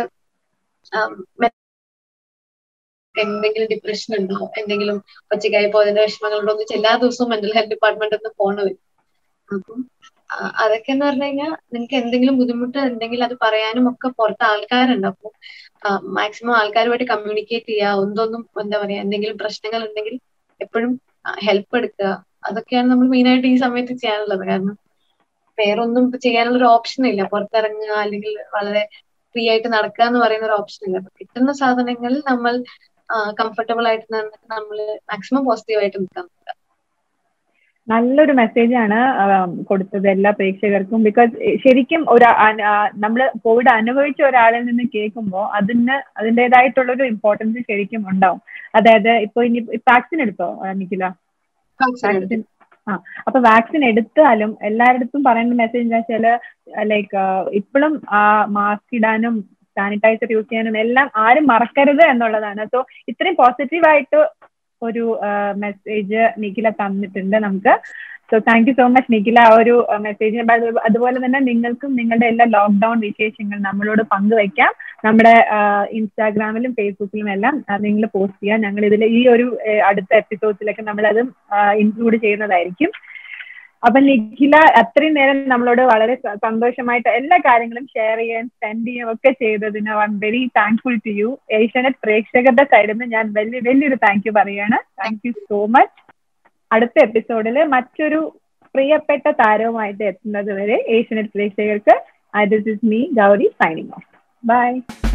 എന്തെങ്കിലും ഡിപ്രഷൻ ഉണ്ടോ എന്തെങ്കിലും ഒറ്റയ്ക്കായി പോയതിന്റെ വിഷമങ്ങളുണ്ടോ എന്ന് എല്ലാ ദിവസവും മെന്റൽ ഹെൽത്ത് ഡിപ്പാർട്ട്മെന്റ് ഒന്ന് ഫോൺ വരും അപ്പം അതൊക്കെ എന്ന് പറഞ്ഞു കഴിഞ്ഞാൽ നിങ്ങൾക്ക് എന്തെങ്കിലും ബുദ്ധിമുട്ട് ഉണ്ടെങ്കിൽ അത് പറയാനും ഒക്കെ പുറത്ത് ആൾക്കാരുണ്ട് അപ്പൊ മാക്സിമം ആൾക്കാരുമായിട്ട് കമ്മ്യൂണിക്കേറ്റ് ചെയ്യുക ഒന്നൊന്നും എന്താ പറയാ എന്തെങ്കിലും പ്രശ്നങ്ങൾ ഉണ്ടെങ്കിൽ എപ്പോഴും ഹെൽപ്പ് എടുക്കുക അതൊക്കെയാണ് നമ്മൾ മെയിൻ ആയിട്ട് ഈ സമയത്ത് ചെയ്യാനുള്ളത് കാരണം വേറൊന്നും ചെയ്യാനുള്ള ഒരു ഓപ്ഷൻ ഇല്ല പുറത്തിറങ്ങുക അല്ലെങ്കിൽ വളരെ ഫ്രീ ആയിട്ട് നടക്കുക എന്ന് പറയുന്ന ഒരു ഓപ്ഷൻ ഇല്ല കിട്ടുന്ന സാധനങ്ങളിൽ നമ്മൾ കംഫർട്ടബിൾ ആയിട്ട് നിന്നിട്ട് നമ്മൾ മാക്സിമം പോസിറ്റീവ് ആയിട്ട് നിൽക്കാൻ നോക്കുക നല്ലൊരു മെസ്സേജ് ആണ് കൊടുത്തത് എല്ലാ പ്രേക്ഷകർക്കും ബിക്കോസ് ശരിക്കും ഒരു നമ്മൾ കോവിഡ് അനുഭവിച്ച ഒരാളിൽ നിന്ന് കേൾക്കുമ്പോൾ അതിന് അതിൻ്റെതായിട്ടുള്ളൊരു ഇമ്പോർട്ടൻസ് ശരിക്കും ഉണ്ടാവും അതായത് ഇപ്പൊ ഇനി വാക്സിൻ എടുത്തോ നിഖില വാക്സിൻ ആ അപ്പൊ വാക്സിൻ എടുത്താലും എല്ലായിടത്തും പറയുന്ന മെസ്സേജ് എന്താ വെച്ചാല് ലൈക്ക് ഇപ്പോഴും ആ മാസ്ക് ഇടാനും സാനിറ്റൈസർ യൂസ് ചെയ്യാനും എല്ലാം ആരും മറക്കരുത് എന്നുള്ളതാണ് സോ ഇത്രയും പോസിറ്റീവായിട്ട് ഒരു മെസ്സേജ് നിഖില തന്നിട്ടുണ്ട് നമുക്ക് so thank you so much Nikhila ആ ഒരു മെസ്സേജ് അതുപോലെ തന്നെ നിങ്ങൾക്കും നിങ്ങളുടെ എല്ലാ ലോക്ക്ഡൌൺ വിശേഷങ്ങൾ നമ്മളോട് പങ്കുവയ്ക്കാം നമ്മുടെ ഇൻസ്റ്റാഗ്രാമിലും ഫേസ്ബുക്കിലും എല്ലാം നിങ്ങൾ പോസ്റ്റ് ചെയ്യാം ഞങ്ങൾ ഇതിൽ ഈ ഒരു അടുത്ത എപ്പിസോഡ്സിലൊക്കെ നമ്മൾ അത് ഇൻക്ലൂഡ് ചെയ്യുന്നതായിരിക്കും അപ്പൊ നിഖില അത്രയും നേരം നമ്മളോട് വളരെ സന്തോഷമായിട്ട് എല്ലാ കാര്യങ്ങളും ഷെയർ ചെയ്യാൻ സ്പെൻഡ് ചെയ്യാൻ ഒക്കെ ചെയ്തതിന് I'm very thankful to you Asianet പ്രേക്ഷകരുടെ സൈഡിൽ നിന്ന് ഞാൻ വലിയ വലിയൊരു താങ്ക് യു പറയാണ് താങ്ക് യു സോ മച്ച് അടുത്ത എപ്പിസോഡിൽ മറ്റൊരു പ്രിയപ്പെട്ട താരവുമായിട്ട് എത്തുന്നത് വരെ ഏഷ്യാനെറ്റ് പ്രേക്ഷകർക്ക് this is me Gauri signing off by